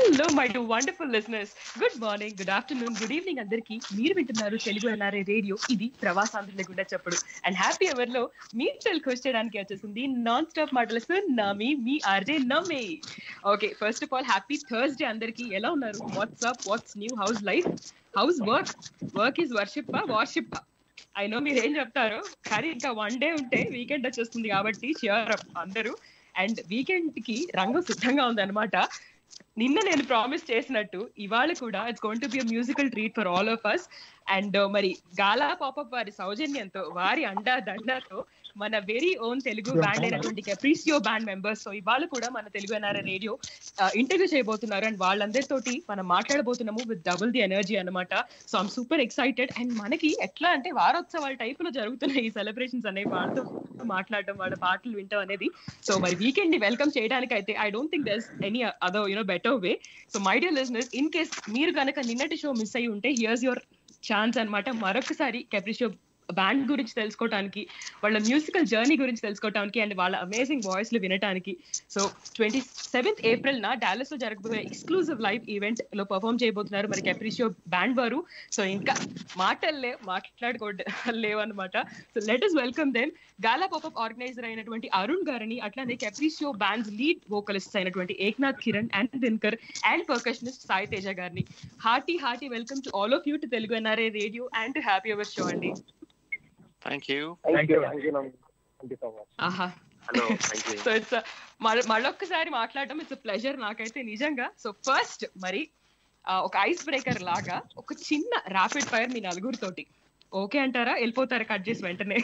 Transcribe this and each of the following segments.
Hello my to wonderful listeners good morning good afternoon good evening అందరికి మీరు వింటున్నారు Telugu NRI radio ఇది ప్రవాసాంధ్రుల గుండా చెప్పడు అండ్ హ్యాపీ అవర్ లో మీ తెలుగు హోస్ట్ చేయడానికి వచ్చేసింది నాన్ స్టాప్ మాటలు నామి మీ RJ Nammi okay first of all happy Thursday అందరికి ఎలా ఉన్నారు what's up what's new house life house work work is worship worship I know మీరు ఏం చెప్తారు కానీ ఇంకా వన్ డే ఉంటే వీకెండ్ వచ్చేస్తుంది కాబట్టి షియర్ అప్ అందరూ అండ్ వీకెండ్ కి రంగు సిద్ధంగా ఉంది అనమాట నిన్న నేను ప్రామిస్ చేసినట్టు ఇవాళ కూడా it's going to be musical treat for all of us and మరి గాలా పాపప్ వారి సౌజన్యంతో వారి అండా దండాతో మన వెరీ ఓన్ తెలుగు బ్యాండ్ అయినటువంటి కెప్రిసియో బ్యాండ్ మెంబర్స్ సో ఇవాళ కూడా మన తెలుగు ఎన్ఆర్ఏ రేడియో ఇంటర్వ్యూ చేయబోతున్నారు అండ్ వాళ్ళందరితోటి మనం మాట్లాడబోతున్నాము విత్ డబుల్ ది ఎనర్జీ అనమాట so I'm super excited and మనకి ఎట్లా అంటే వారోత్సవాల టైప్ లో జరుగుతున్నాయి ఈ సెలబ్రేషన్స్ అనేవి వాళ్ళతో మాట్లాడటం వాళ్ళ పాటలు వింటాం అనేది సో మరి వీకెండ్ ని వెల్కమ్ చేయడానికి అయితే I don't think there's any other you know better way so my dear listeners in case మీరు కనుక నిన్నటి షో మిస్ అయ్యి ఉంటే హియర్స్ యువర్ ఛాన్స్ అనమాట మరొకసారి కెప్రిషో బ్యాండ్ గురించి తెలుసుకోవడానికి వాళ్ళ మ్యూజికల్ జర్నీ గురించి తెలుసుకోవడానికి అండ్ వాళ్ళ అమేజింగ్ వాయిస్ లు వినడానికి సో ట్వంటీ సెవెంత్ ఏప్రిల్ నా డాలస్ లో జరగబోయే ఎక్స్క్లూజివ్ లైవ్ ఈవెంట్ లో పర్ఫామ్ చేయబోతున్నారు మరి కెప్రిషియో బ్యాండ్ వారు సో ఇంకా మాటలు లేవు మాట్లాడుకోవడం లేవన్నమాట so let us welcome them gala popup organizer అయినటువంటి అరుణ్ గారిని అట్లానే కెప్రిషియో బ్యాండ్స్ లీడ్ వోకలిస్ట్ అయినటువంటి Eknath Kiran and Dinakar and percussionist Sai Teja గారిని hearty hearty welcome to all of you to Telugu NRI radio and to happy hour show అండి thank you thank you thank you thank you so much ఆహా hello thank you so it's మళ్ళొక్కసారి మాట్లాడడం it's pleasure నాకైతే నిజంగా so first మరి ఆ, ఒక ice breaker లాగా ఒక చిన్న ర్యాపిడ్ ఫైర్ మీ నలుగురితోటి ఓకే అంటారా వెళ్ళిపోతారా కట్ చేసి వెంటనే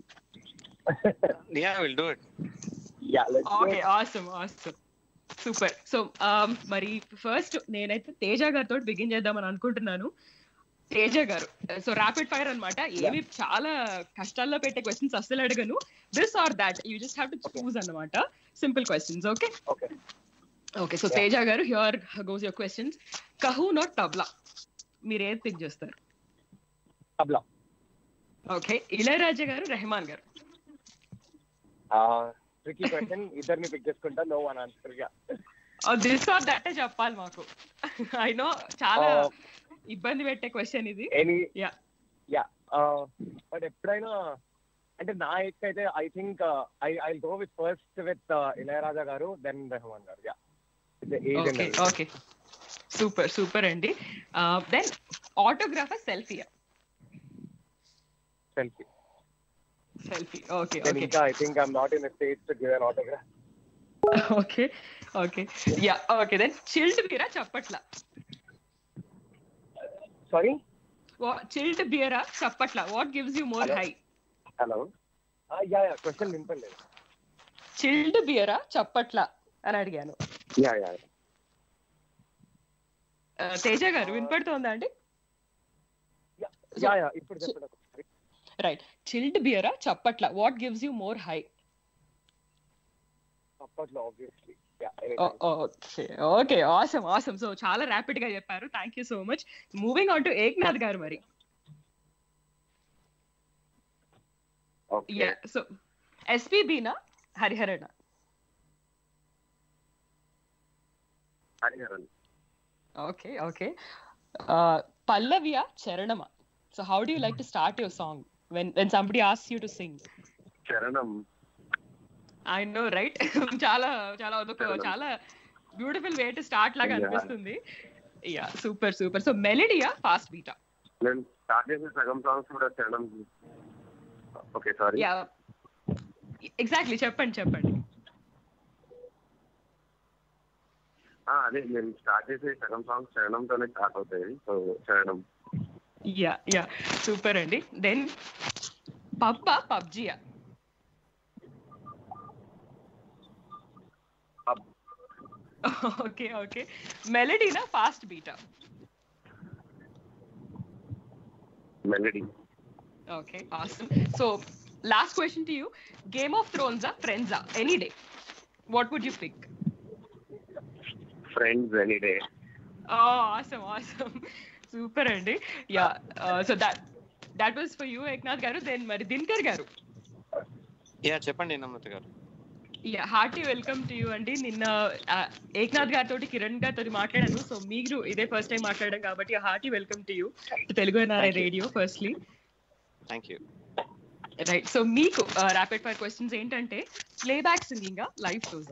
yeah will do it yeah let's okay awesome awesome super so మరి ఫస్ట్ నేనైతే తేజ గారితో బిగిన్ చేద్దామని అనుకుంటున్నాను తేజ గారు సో ర్యాపిడ్ ఫైర్ అన్నమాట ఏవి చాలా కష్టాల్లో పెట్టే క్వశ్చన్స్ అస్సలు అడగను this or that you just have to choose అన్నమాట simple questions okay okay okay so Teja గారు హియర్ గోస్ యువర్ క్వశ్చన్స్ కహూ నాట్ తబ్లా మీరు ఏది పిక్ చేస్తారు తబ్లా ఓకే ఇళయరాజా గారు రెహమాన్ గారు ట్రికీ క్వశ్చన్ ఇద్దరిని పిక్ చేసుకుంటా no one answer yeah this or that చెప్పాలి మాకు ఐ నో చాలా Uh, ఇబ్బంది పెట్టే క్వశ్చన్ ఇది ఎనీ Yeah. యా బట్ ఎప్పుడైనా అంటే నా ఎక్ అయితే I think I I go with first with Ilaiyaraaja గారు దెన్ రెహమాన్ గారు yeah okay okay super super అండి then autograph or selfie selfie selfie okay then okay ఇంకా I think I'm not in stage to give an autograph okay okay yeah okay then chilled బీరా చప్పట్ల sorry chilled బీరా చప్పట్ల what gives you more Hello? Hi hello yeah yeah question వినపడలేదు chilled బీరా చప్పట్ల అని అడిగాను యా యా Uh, తేజ గారు వినపడుతోందా అండి యా యా ఇప్పుడు చెప్పండి ఒకసారి రైట్ చిల్డ్ బియరా చప్పట్ల what gives you more high అప్పట్లో obviously yeah okay okay awesome awesome so చాలా ర్యాపిడ్ గా చెప్పారు thank you so much moving on to Eknath గారు మరి ఓకే యా సో ఎస్పీబీనా హరిహరణ హరిహరన్ ఓకే ఓకే పల్లవియా చరణమా so how do you like to start your song when when somebody ఆస్ యూ టు సింగ్ చరణం ఐ నో రైట్ చాలా చాలా అదొక చాలా బ్యూటిఫుల్ వే టు స్టార్ట్ లాగా Yeah. అనిపిస్తుంది యా సూపర్ సూపర్ సో మెలడియా ఫాస్ట్ బీటా నేను స్టార్ట్ చేసిన సగం సాంగ్స్ కూడా చరణం ఓకే సారీ యా ఎగ్జాక్ట్లీ చెప్పండి చెప్పండి అదే నేను స్టార్ట్ చేసే సగం సాంగ్స్ చరణంతోనే స్టార్ట్ అవుతాయి సో చరణం యా యా సూపర్ అండి దెన్ పబ్బా పబ్జియా Pub. ఓకే ఓకే మెలడీనా ఫాస్ట్ బీటా melody okay awesome so last question to you game of థ్రోన్సా ఫ్రెండ్సా any day what would you pick friends any day awesome awesome super అండి yeah so that that was for you Eknath గారు then మరి దినకర్ గారు yeah చెప్పండి నమ్మత్ గారు hearty welcome to you అండి నిన్న ఆ, ఏక్నాథ్ గారితో కిరణ్ గారితో మాట్లాడాను సో మీరు ఇదే ఫస్ట్ టైం మాట్లాడడం కాబట్టి hearty welcome to you Telugu NRI Thank you. Radio firstly thank you right so మీకు ర్యాపిడ్ ఫైర్ క్వశ్చన్స్ ఏంటంటే playback singing live shows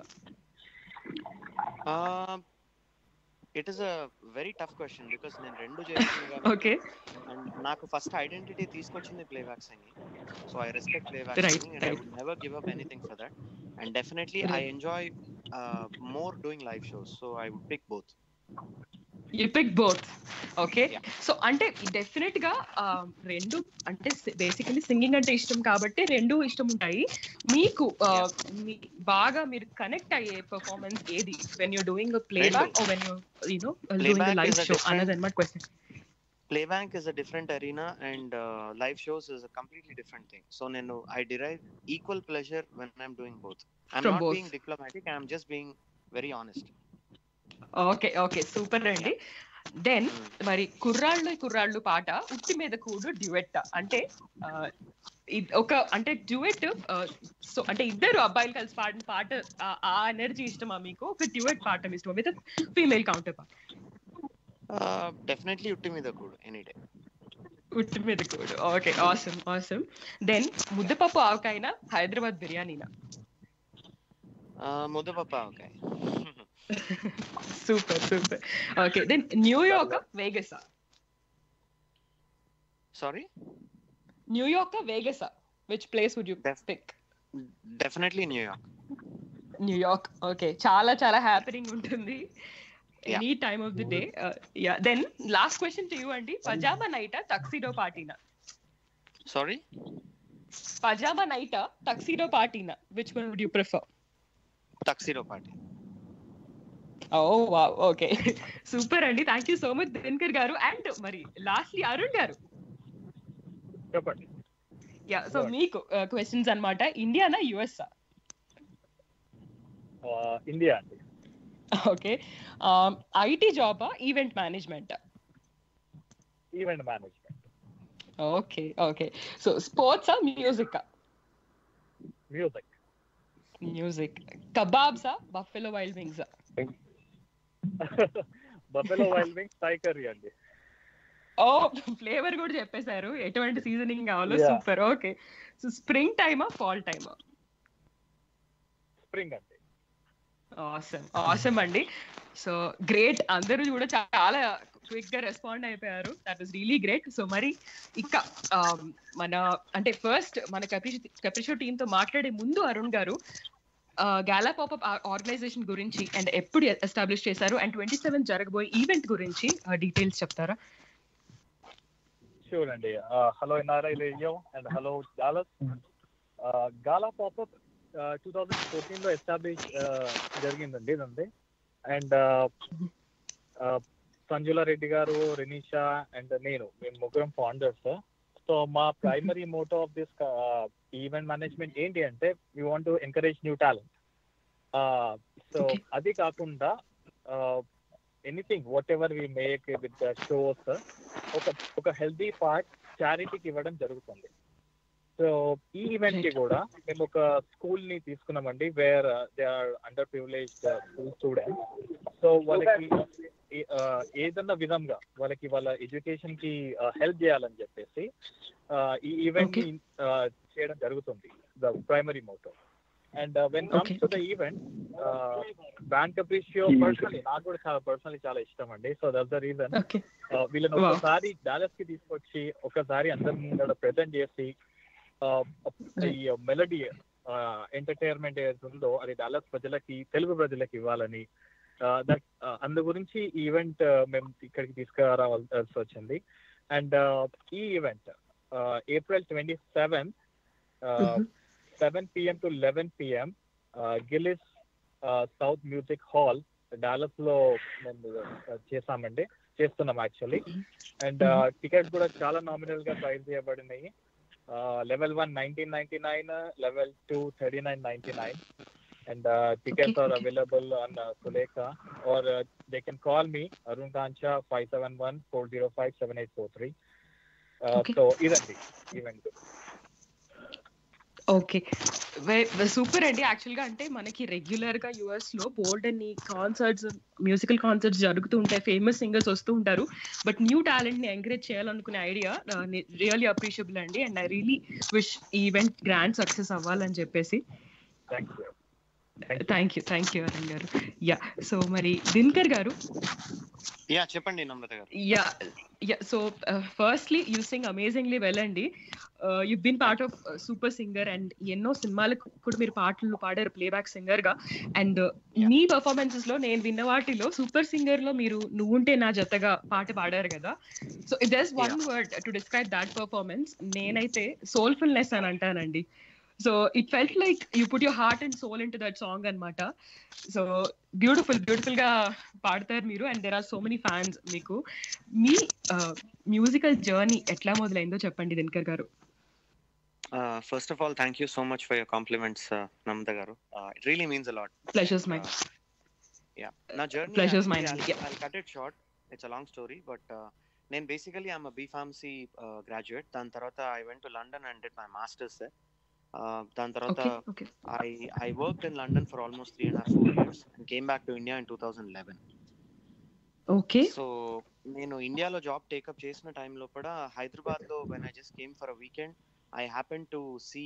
it is a very tough question because నేను రెండు చేస్తున్నాను ఓకే అండ్ నాకు first identity తీసుకొచ్చింది playback singing so I respect playback Right, singing and I right. Would never give up anything for that and definitely I Right. Enjoy more doing live shows so I would pick both you pick both okay Yeah. So అంటే definite గా ఆ, రెండు అంటే basically singing అంటే ఇష్టం కాబట్టి రెండు ఇష్టం ఉంటాయి మీకు ఆ, మీ- బాగా మీరు కనెక్ట్ అయ్యే పర్ఫార్మెన్స్ ఏది when you doing playback when you you know doing Playback live is a show different- అన్నది అనమాట question playback is a different arena and uh, live shows is a completely different thing so nenu i derive equal pleasure when i'm doing both i'm From not both. being diplomatic i'm just being very honest okay okay super అండి then మరి కుర్రాళ్ళు కుర్రాళ్ళు పాట ఉట్టి మీద కూడు డ్యూయెట్ అంటే ఆ, ఇద్- ఒక అంటే డ్యూయెట్ సో అంటే ఇద్దరు అబ్బాయిలు కలిసి పాడిన పాట ఆ- ఆ ఎనర్జీ ఇష్టమా మీకు ఒక డ్యూయెట్ పాట ఇష్టమా with female counterpart uh, definitely utti మీద kudu any day ఉట్టి మీద కూడు okay awesome awesome then muddapappu ఆవకాయన హైదరాబాద్ బిర్యానీనా uh, mudapapa okay super super okay then New York వేగసా sorry న్యూయార్క్ వేగసా which place would you Def- pick definitely new york New York okay చాలా చాలా హ్యాపీనింగ్ ఉంటుంది Yeah. Any time of the day yeah then last question to you అండి pyjama నైటా tuxedo పార్టీనా sorry pyjama నైటా tuxedo పార్టీనా which one would you prefer tuxedo party oh wow okay super అండి thank you so much Dinakar గారు and మరి lastly Arun గారు చెప్పండి యా సో Sure. మీకు క్వశ్చన్స్ అన్నమాట ఇండియానా యుఎస్ ఇండియా అండి ఓకే ఐటీ జాబా event management event management okay okay so స్పోర్ట్సా మ్యూజిక్ మ్యూజిక్ మ్యూజిక్ కబాబ్సా Buffalo Wild Wings Buffalo Wild Wings Thai curry అండి ఓ ఫ్లేవర్ కూడా చెప్పేశారు ఎటువంటి సీజనింగ్ కావాలో Yeah. Super okay so spring టైమా ఫాల్ టైమా స్ప్రింగ్ అండి ఆసమ్ ఆసమ్ అండి సో గ్రేట్ అందరూ కూడా చాలా క్విక్ గా రెస్పాండ్ అయిపోయారు that was really great so మరి ఇక um, మన అంటే ఫస్ట్ మన కపిష్ కపిషో టీమ్ తో మాట్లాడే ముందు Arun garu gala popup organisation గురించి అండ్ ఎప్పుడు ఎస్టాబ్లిష్ చేశారు అండ్ ట్వంటీ సెవెన్ జరగబోయే ఈవెంట్ గురించి డీటెయిల్స్ చెప్తారా షూర్ అండి hello NRI radio and hello Dallas gala popup two thousand fourteen లో ఎస్టాబ్లిష్ జరిగిందండి ఇదండి అండ్ సంజుల రెడ్డి గారు రెనీషా అండ్ నేను మేము ముగ్గురం ఫౌండర్స్ సో మా primary motto of this event management ఏంటి అంటే we want to encourage new talent so Okay. అది కాకుండా anything whatever we make with shows ఒక ఒక హెల్దీ పార్ట్ చారిటీకి ఇవ్వడం జరుగుతుంది సో ఈ ఈవెంట్ కి Right. కూడా మేము ఒక స్కూల్ ని తీసుకున్నామండి where they are under privilege school student so వాళ్ళకి ఈ- ఆ, ఏదన్నా విధంగా వాళ్ళకి వాళ్ళ ఎడ్యుకేషన్ కి హెల్ప్ చేయాలని చెప్పేసి ఆ, ఈ ఈవెంట్ ని ఆ, చేయడం జరుగుతుంది the primary motto and when Okay, comes to the event బ్యాంక్ అప్రిషియో పర్సనలీ నాకు కూడా చాలా పర్సనలీ చాలా ఇష్టం అండి so that's the reason okay ఆ, వీళ్ళని Wow. ఒకసారి డాలస్ కి తీసుకొచ్చి ఒకసారి అందరి ముందర ప్రెజెంట్ చేసి ఆ, ఈ మెలడీ ఎంటర్టైన్మెంట్ ఏదైతే ఉందో అది డాలస్ ప్రజలకి తెలుగు ప్రజలకి ఇవ్వాలని దట్ అందు గురించి ఈ ఈవెంట్ మేము ఇక్కడికి తీసుకురావాల్సి వచ్చింది అండ్ ఈ event April twenty seven seven PM to eleven PM Gilley's South Music Hall Dallas లో మేము uh, చేసామండి చేస్తున్నాం యాక్చువల్లీ అండ్ టికెట్స్ కూడా చాలా నామినల్ గా ప్రైస్ చేయబడినాయి level one nineteen ninety nine level two thirty nine ninety nine and tickets Okay, are okay. Available on Sulekha or they can call me Arun Kancha five seven one four zero five seven eight four three Okay. So ఇదండి event okay super అండి actual గా అంటే మనకి regular గా US లో బోల్డ్ అన్ని concerts musical concerts జరుగుతూ ఉంటాయి ఫేమస్ సింగర్స్ వస్తూ ఉంటారు బట్ న్యూ టాలెంట్ ని ఎంకరేజ్ చేయాలనుకునే ఐడియా రియల్లీ అప్రిషియబుల్ అండి and I really wish event grand success అవ్వాలని చెప్పేసి thank you thank you thank you Arun garu yeah so మరి దినకర్ గారు యా చెప్పండి Namratha garu yeah yeah so firstly you sing amazingly well అండి you been part of super singer and ఎన్నో సినిమాలకు కూడా మీరు పాటలు పాడారు ప్లేబ్యాక్ సింగర్ గా అండ్ మీ పర్ఫార్మెన్సెస్ లో నేను విన్న వాటిలో సూపర్ సింగర్ లో మీరు నువ్వుంటే నా జతగా పాట పాడారు కదా so it does one word to describe that performance నేనైతే సోల్ఫుల్నెస్ అని అంటానండి so it felt like you put your heart and soul into that song అనమాట సో బ్యూటిఫుల్ బ్యూటిఫుల్ గా పాడతారు మీరు and there are so many fans మీకు మీ musical journey ఎట్లా మొదలైందో చెప్పండి Dinakar garu first of all thank you so much for your compliments Namratha garu it really means a lot pleasures my yeah నా journey Pleasure's mine. Yeah. I cut it short it's a long story but నేను basically I'm B pharmacy graduate దాని తర్వాత I went to London and did my masters దాని తర్వాత okay okay I I worked in London for almost three and a half four years and came back to India in 2011. Okay so నేను ఇండియాలో job take up చేసిన టైంలో కూడా హైదరాబాద్ లో when I just came for a weekend I happen to see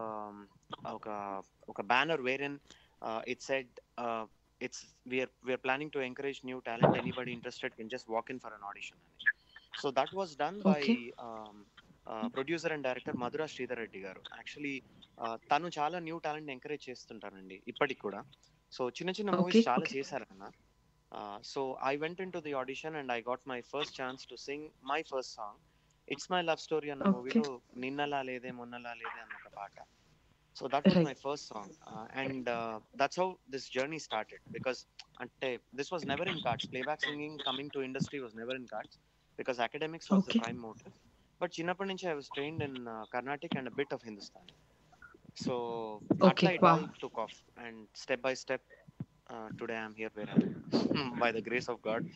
ఒక ఒక banner where in it said it's we're we're planning to encourage new talent anybody interested can just walk in for an audition అని so that was done by Okay. Producer and director Madhura Sreedhar Reddy garu actually తను చాలా new talent encourage చేస్తుంటారండి ఇప్పటికి కూడా so చిన్న చిన్న Okay, movies చాలా okay. చేశారన్న so I went into the audition and I got my first chance to sing my first song it's my love story అన్న Okay. మూవీలో నిన్నలా లేదే మొన్నలా లేదే అన్న ఒక పాట so that was Right. My first song and that's how this journey started because అంటే this was never in cards playback singing coming to industry was never in cards because academics was the Okay. Prime motive but చిన్నప్పటి నుంచి I was trained in Carnatic and bit of Hindustan so Okay, అట్లా it wow. All took off and step by step today I'm here where by the grace of God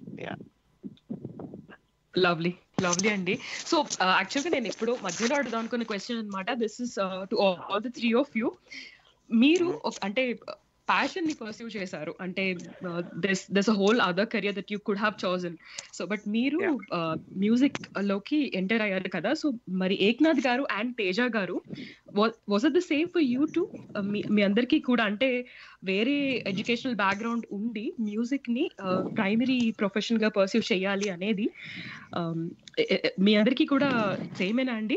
lovely lovely అండి so actual గా నేను ఎప్పుడు మధ్యలో అడుగుదాం అనుకున్న question అనమాట this is to all the three of you మీరు ఒక- అంటే ప్యాషన్ ని పర్సీవ్ చేశారు అంటే this this a whole other career that you could have chosen so but మీరు మ్యూజిక్ లోకి ఎంటర్ అయ్యారు కదా సో మరి Eknath garu and Teja garu was it the same for you too మీ అందరికీ కూడా అంటే వేరే ఎడ్యుకేషనల్ బ్యాక్గ్రౌండ్ ఉండి మ్యూజిక్ ని ప్రైమరీ ప్రొఫెషన్ గా పర్సీవ్ చేయాలి అనేది um, ఎ- ఎ- మీ అందరికీ కూడా సేమేనా అండి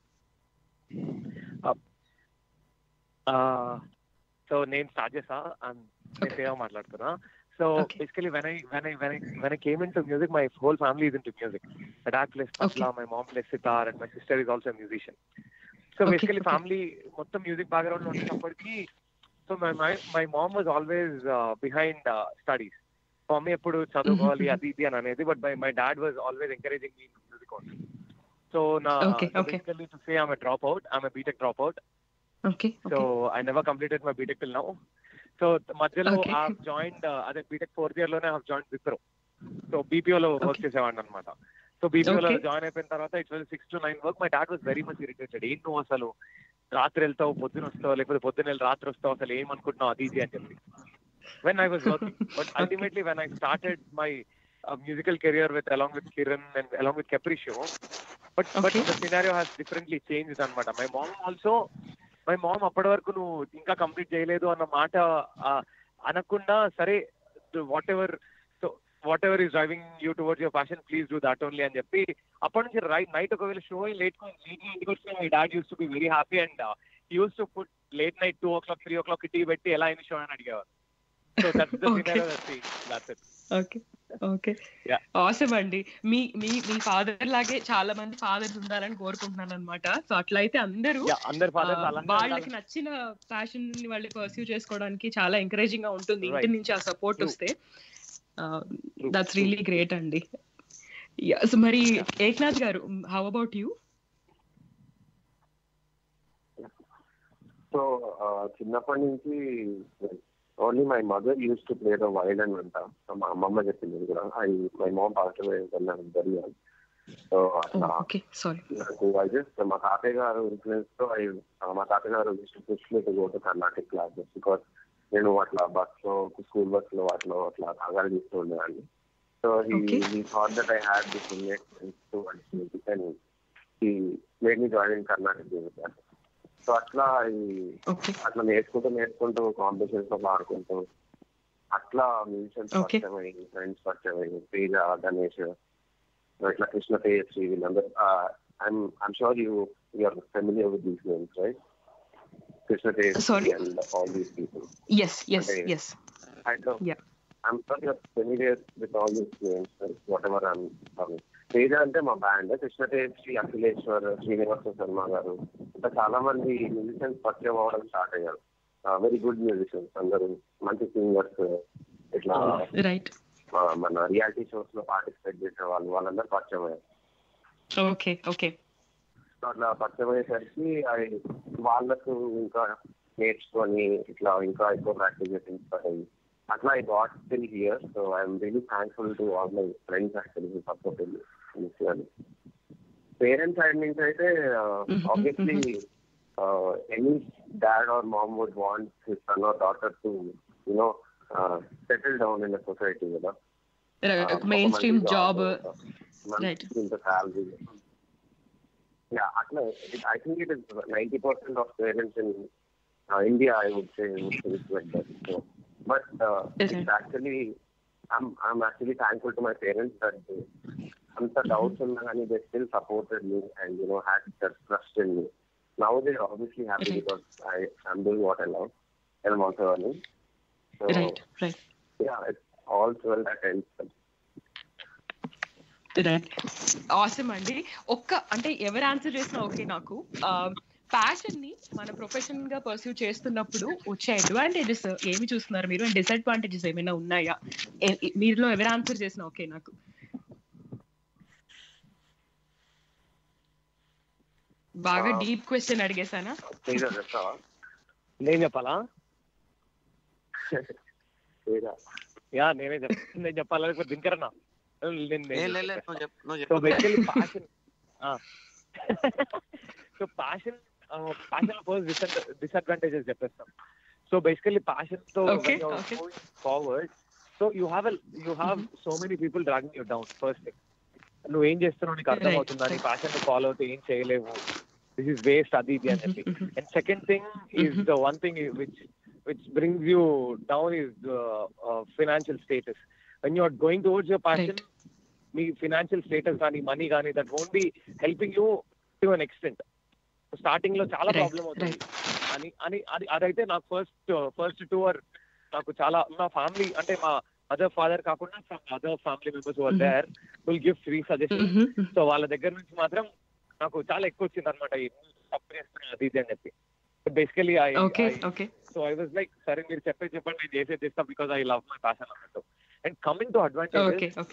సో నేను స్టార్ట్ చేసా and నేను సేవ మాట్లాడుతున్నా so Okay. Basically when I when I when I when I came into music my whole family is into music my dad plays tabla my mom plays sitar and my sister is also musician so Okay, basically okay. Family మొత్తం music background లో ఉన్నప్పటికీ so my my my mom was always behind studies mummy ఎప్పుడు చదువుకోవాలి Mhm. అది ఇది అని అనేది but my my dad was always encouraging me music also so నా Okay, okay. Basically to say I'm drop out I'm B tech drop out okay so I never completed my B tech till now so మధ్యలో Okay. I joined అదే B tech fourth year లోనే have join Wipro so BPO లో work Okay. చేసేవాడిని అనమాట సో BPO లో Okay. Join అయిపోయిన తర్వాత it's was six to nine work my dad was very much irritated ఏం నువ్వు అసలు రాత్రి వెళ్తావు పొద్దున వస్తావు లేకపోతే పొద్దున వెళ్ళి రాత్రి వస్తావు అసలు ఏమనుకుంటున్నావు అది ఇది అని చెప్పి when I was working but ultimately when I started my musical career with along with Kiran and along with Capriccio but but Okay. The scenario has differently change అనమాట my mom also my mom అప్పటి వరకు నువ్వు ఇంకా complete చేయలేదు అన్న మాట ఆ, అనకుండా సరే whatever so whatever is driving you towards your passion please do that only అని చెప్పి అప్పటి నుంచి రైట్ నైట్ ఒకవేళ షో లేట్ లేట్ ఇంటికి వచ్చిన my dad use to be very happy and use to put late night two o'clock three o'clock ఇంటికి పెట్టి ఎలా అయిన షో అని అడిగేవారు so that's the Okay. That's it okay okay Yeah. Awesome అండి మీ మీ మీ ఫాదర్ లాగే చాలా మంది ఫాదర్స్ ఉండాలని కోరుకుంటున్నాను అనమాట సో అట్లయితే అందరూ యా అందరి ఆ, ఫాదర్స్ వాళ్ళకి నచ్చిన ప్యాషన్ ని వాళ్ళు పర్సీవ్ చేసుకోవడానికి చాలా ఎంకరేజింగ్ గా ఉంటుంది ఇంటి Right. నుంచి ఆ సపోర్ట్ True. వస్తే True, దట్స్ true. రియలీ గ్రేట్ అండి Yeah, so మరి ఏక్నాథ్ గారు హౌ అబౌట్ యూ సో చిన్నప్పటి నుంచి only my mother use to play the violin అంట సో మా అమ్మమ్మ చెప్పింది ఇది కూడా I my mom pass away very so అట్లా ఓకే సారీ నాకు ఐ జస్ట్ మా తాతయ్య గారు ఇన్ఫ్లుయెన్స్ తో I- ఆ, మా తాతయ్య గారు push me to go to Karnataka classes because నేను అట్లా బస్ లో స్కూల్ బస్ లో అట్లా అట్లా కంగారు తీస్తూ ఉండేవాడిని so Okay. He thought that I had this to music and he made me join in Karnataka music so అట్లా ఈ- ఓకే అట్లా నేర్చుకుంటూ నేర్చుకుంటూ కాంపిటీషన్స్ లో పాడుకుంటూ అట్లా మ్యూజిషియన్స్ Okay. పరిచయం అయ్యి ఫ్రెండ్స్ పరిచయం అయ్యి తేజ గణేష్ ఇట్లా కృష్ణ తేజశ్రీ వీళ్ళందరూ I'm I'm sure you you're familiar with these names right Krishna Sorry? Tejasri and all these people yes yes Okay. Yes I don't. Yeah. I'm sure you're familiar with all these names, right? whatever I'm talking. Teja అంటే మా band Krishna Tejasri Akhileshwar Srinivasa Sharma garu ఇంకా చాలా మంది musicians పరిచయం అవ్వడం start అయ్యారు very good musicians అందరూ మంచి సింగర్స్ ఇట్లా రైట్ ఆ, మన రియాలిటీ షోస్ లో పార్టిసిపేట్ చేసే వాళ్ళు వాళ్ళందరూ పరిచయం అయ్యారు ఓకే ఓకే సో అట్లా పరిచయం అయ్యేసరికి అవి వాళ్ళకు ఇంకా నేర్చుకొని ఇట్లా ఇంకా ఎక్కువ ప్రాక్టీస్ చేసి ఇన్స్పైర్ అయ్యి అట్లా I got still here so I'm really thankful to all my friends actually support parents side నుంచి అయితే obviously any dad or mom would want his son or daughter to you know settle down in the society కదా mainstream job Right. ఇంత salary yeah అట్లా I think it is ninety percent of parents in India I would say like that so but it's Okay. Actually I'm I'm actually thankful to my parents that అంత doubts ఉన్నా కానీ they still supported me and you know had trust in me now they obviously happy Right. Because I I'm doing what I love and I'm also earning so right right yeah it's all twelve at end right awesome అండి ఒక్క అంటే ఎవరు answer చేసినా okay నాకు passion ని మన profession గా pursue చేస్తున్నప్పుడు వచ్చే అడ్వాంటేజెస్ ఏమి చూస్తున్నారు మీరు అండ్ డిసడ్వాంటేజెస్ ఏమైనా ఉన్నాయా ఏ- ఏ- మీరులో ఎవరు ఆన్సర్ చేసినా ఓకే నాకు బాగా Ah. డీప్ క్వశ్చన్ అడిగేసానా తేజ చెప్తావా నేను చెప్పాలా తేజ యా నేనే చెప్ నేను చెప్పాలా లేకపోతే దినకరన్నా నేను ఏ లే, లే, నువ్వు చెప్పు నువ్వు సో చెప్పు basically passion so passion passion first disadvantages చెప్పేస్తాం సో బేసికలీ ప్యాషన్ తో Okay, okay. Forward so you have you have so many people dragging you down first thing నువ్వు ఏం చేస్తున్నావు నీకు అర్థం Right, అవుతుందా నీ right. ప్యాషన్ ఫాలో అవుతే ఏం చేయలేవు దిస్ ఇస్ వేస్ట్ అది ఇది అని చెప్పి and second thing is the one thing which which brings you down is financial status when you are going towards your passion మీ ఫినాన్షియల్ స్టేటస్ కానీ మనీ కానీ that won't be helping you to an extent starting లో చాలా Right, problem అవుతుంది అని అని అది అదైతే నాకు ఫస్ట్ ఫస్ట్ టూర్ నాకు చాలా నా ఫ్యామిలీ అంటే మా మదర్ ఫాదర్ కాకుండా other family members were Mhm. There will give free suggestion so వాళ్ళ దగ్గర నుంచి మాత్రం నాకు చాలా ఎక్కువ వచ్చింది అనమాట తప్పు చేస్తున్నా అది ఇది అని చెప్పి basically I okay okay so I was like సరే మీరు చెప్పే చెప్పండి నేను చేసేది చేస్తా because I love my passion అన్నట్టు and coming to advantage okay okay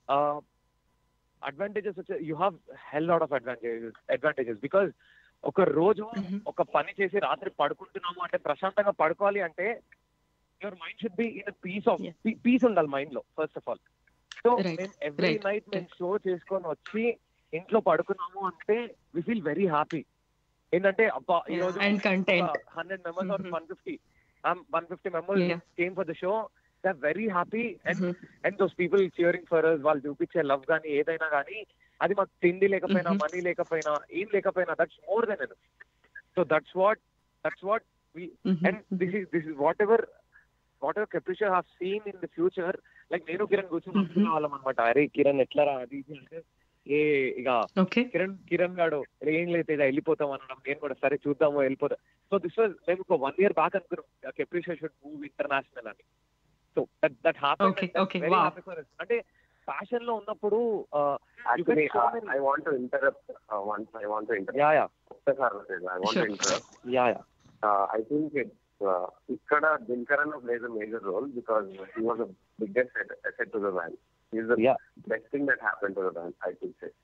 advantages వచ్చే you have hell lot of advantages advantages because ఒక రోజు Mhm. ఒక పని చేసి రాత్రి పడుకుంటున్నాము అంటే ప్రశాంతంగా పడుకోవాలి అంటే your mind should be in peace of Yeah. Peace ఉండాలి మైండ్ లో first of all so Right, మేము ఎవ్రీ right, నైట్ మేము right. షో చేసుకొని వచ్చి ఇంట్లో పడుకున్నాము అంటే వి ఫీల్ వెరీ హ్యాపీ ఏంటంటే అబ్బా ఈ రోజు and content hundred members are Mhm. One fifty one fifty members Yeah. Came for the show they very happy and and those people cheering for us వాళ్ళు చూపించే లవ్ కానీ ఏదైనా కానీ అది మాకు తిండి లేకపోయినా Mhm. మనీ లేకపోయినా ఏం లేకపోయినా that's more than enough so that's what that's what and this is this is whatever whatever Capricia have seen in the future like నేను కిరణ్ కూర్చొని Mhm. అనుకునే వాళ్ళం అనమాట అరే కిరణ్ ఎట్లా రా అది ఇది అంటే ఏ ఇక ఓకే కిరణ్ కిరణ్ గాడు "అరే, ఏం లేదు ఇలా వెళ్ళిపోతాం అనడం నేను కూడా సరే చూద్దాము వెళ్ళిపోతాం సో దిస్ వాజ్ మేము ఒక వన్ ఇయర్ బ్యాక్ అనుకున్నాం కెప్రిషా షుడ్ మూవ్ ఇంటర్నేషనల్ అని so that that Okay, okay, very wow. Happy for అంటే ప్యాషన్ లో ఉన్నప్పుడు uh, Actually, You get so uh, many- I want to interrupt uh, once. I want to interrupt. Yeah yeah I want Sure. to interrupt. Yeah yeah Uh, I think it's uh, Ikkada Dinkaran plays a major role because he was the biggest asset, asset to the band. He's the Yeah. best thing that happened to the band, I could say.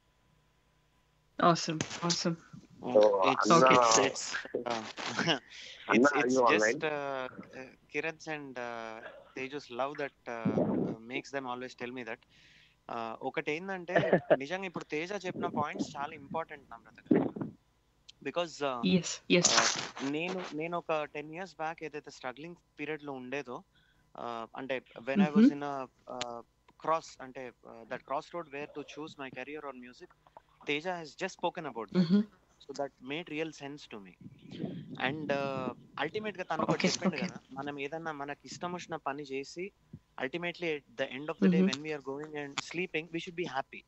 Awesome awesome So, It's- Okay. it's it's uh, Anna, it's are it's you just online? uh, uh, Kiran's and uh, Teju's love that uh, uh, makes them always tell me that ఒకటి ఏంటంటే నిజంగా ఇప్పుడు తేజ చెప్పిన points చాలా important Namrata because yes yes నేను నేను ఒక ten years back ఏదైతే స్ట్రగ్లింగ్ పీరియడ్ లో ఉండేదో uh, అంటే when I was in cross అంటే that cross road where to choose my career on music Teja he's just spoken about so that made real sense to me and ultimate గా తను ఒకటి Okay, చెప్పిండు okay. కదా మనం ఏదన్నా మనకి ఇష్టం వచ్చిన పని చేసి ultimately at the end of the day Mhm. When we are going and sleeping we should be happy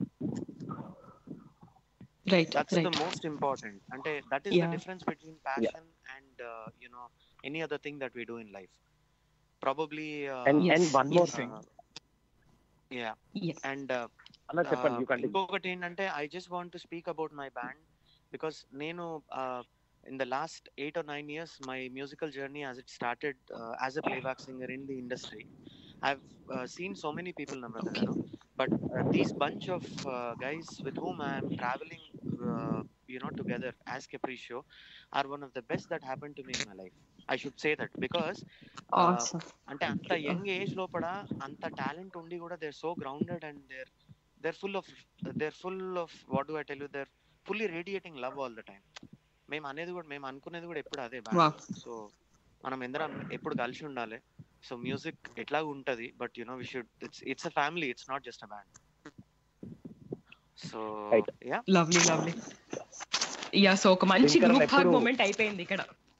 right that's the right most important and uh, that is Yeah. the difference between passion and uh, you know any other thing that we do in life probably uh, and Yes, and one more yes. Thing uh, yeah yes and uh, అన్న చెప్పండి you uh, continue ఇంకొకటి ఏంటంటే I just want to speak about my band because నేను in the last eight or nine years my musical journey as it started as a playback singer in the industry I seen so many people Namrata Okay. Garu but these bunch of guys with whom I'm travelling you know together as capriccio are one of the best that happened to me in my life i should say that because uh, awesome అంటే అంత young age లోపల అంత talent ఉండి కూడా they're so grounded and they're they're full of they're full of what do I tell you they're fully radiating love all the time మేము అనేది కూడా మేము అనుకునేది కూడా ఎప్పుడు అదే Wow. సో మనం ఎందరం ఎప్పుడు కలిసి ఉండాలి సో మ్యూజిక్ ఎట్లా ఉంటది but you know we should it's it's a family it's not just a band so Right. Yeah lovely lovely yeah so ఒక మంచి దినకరన్ గ్రూప్ హాగ్ ఎప్పుడు- మూమెంట్ అయిపోయింది ఇక్కడ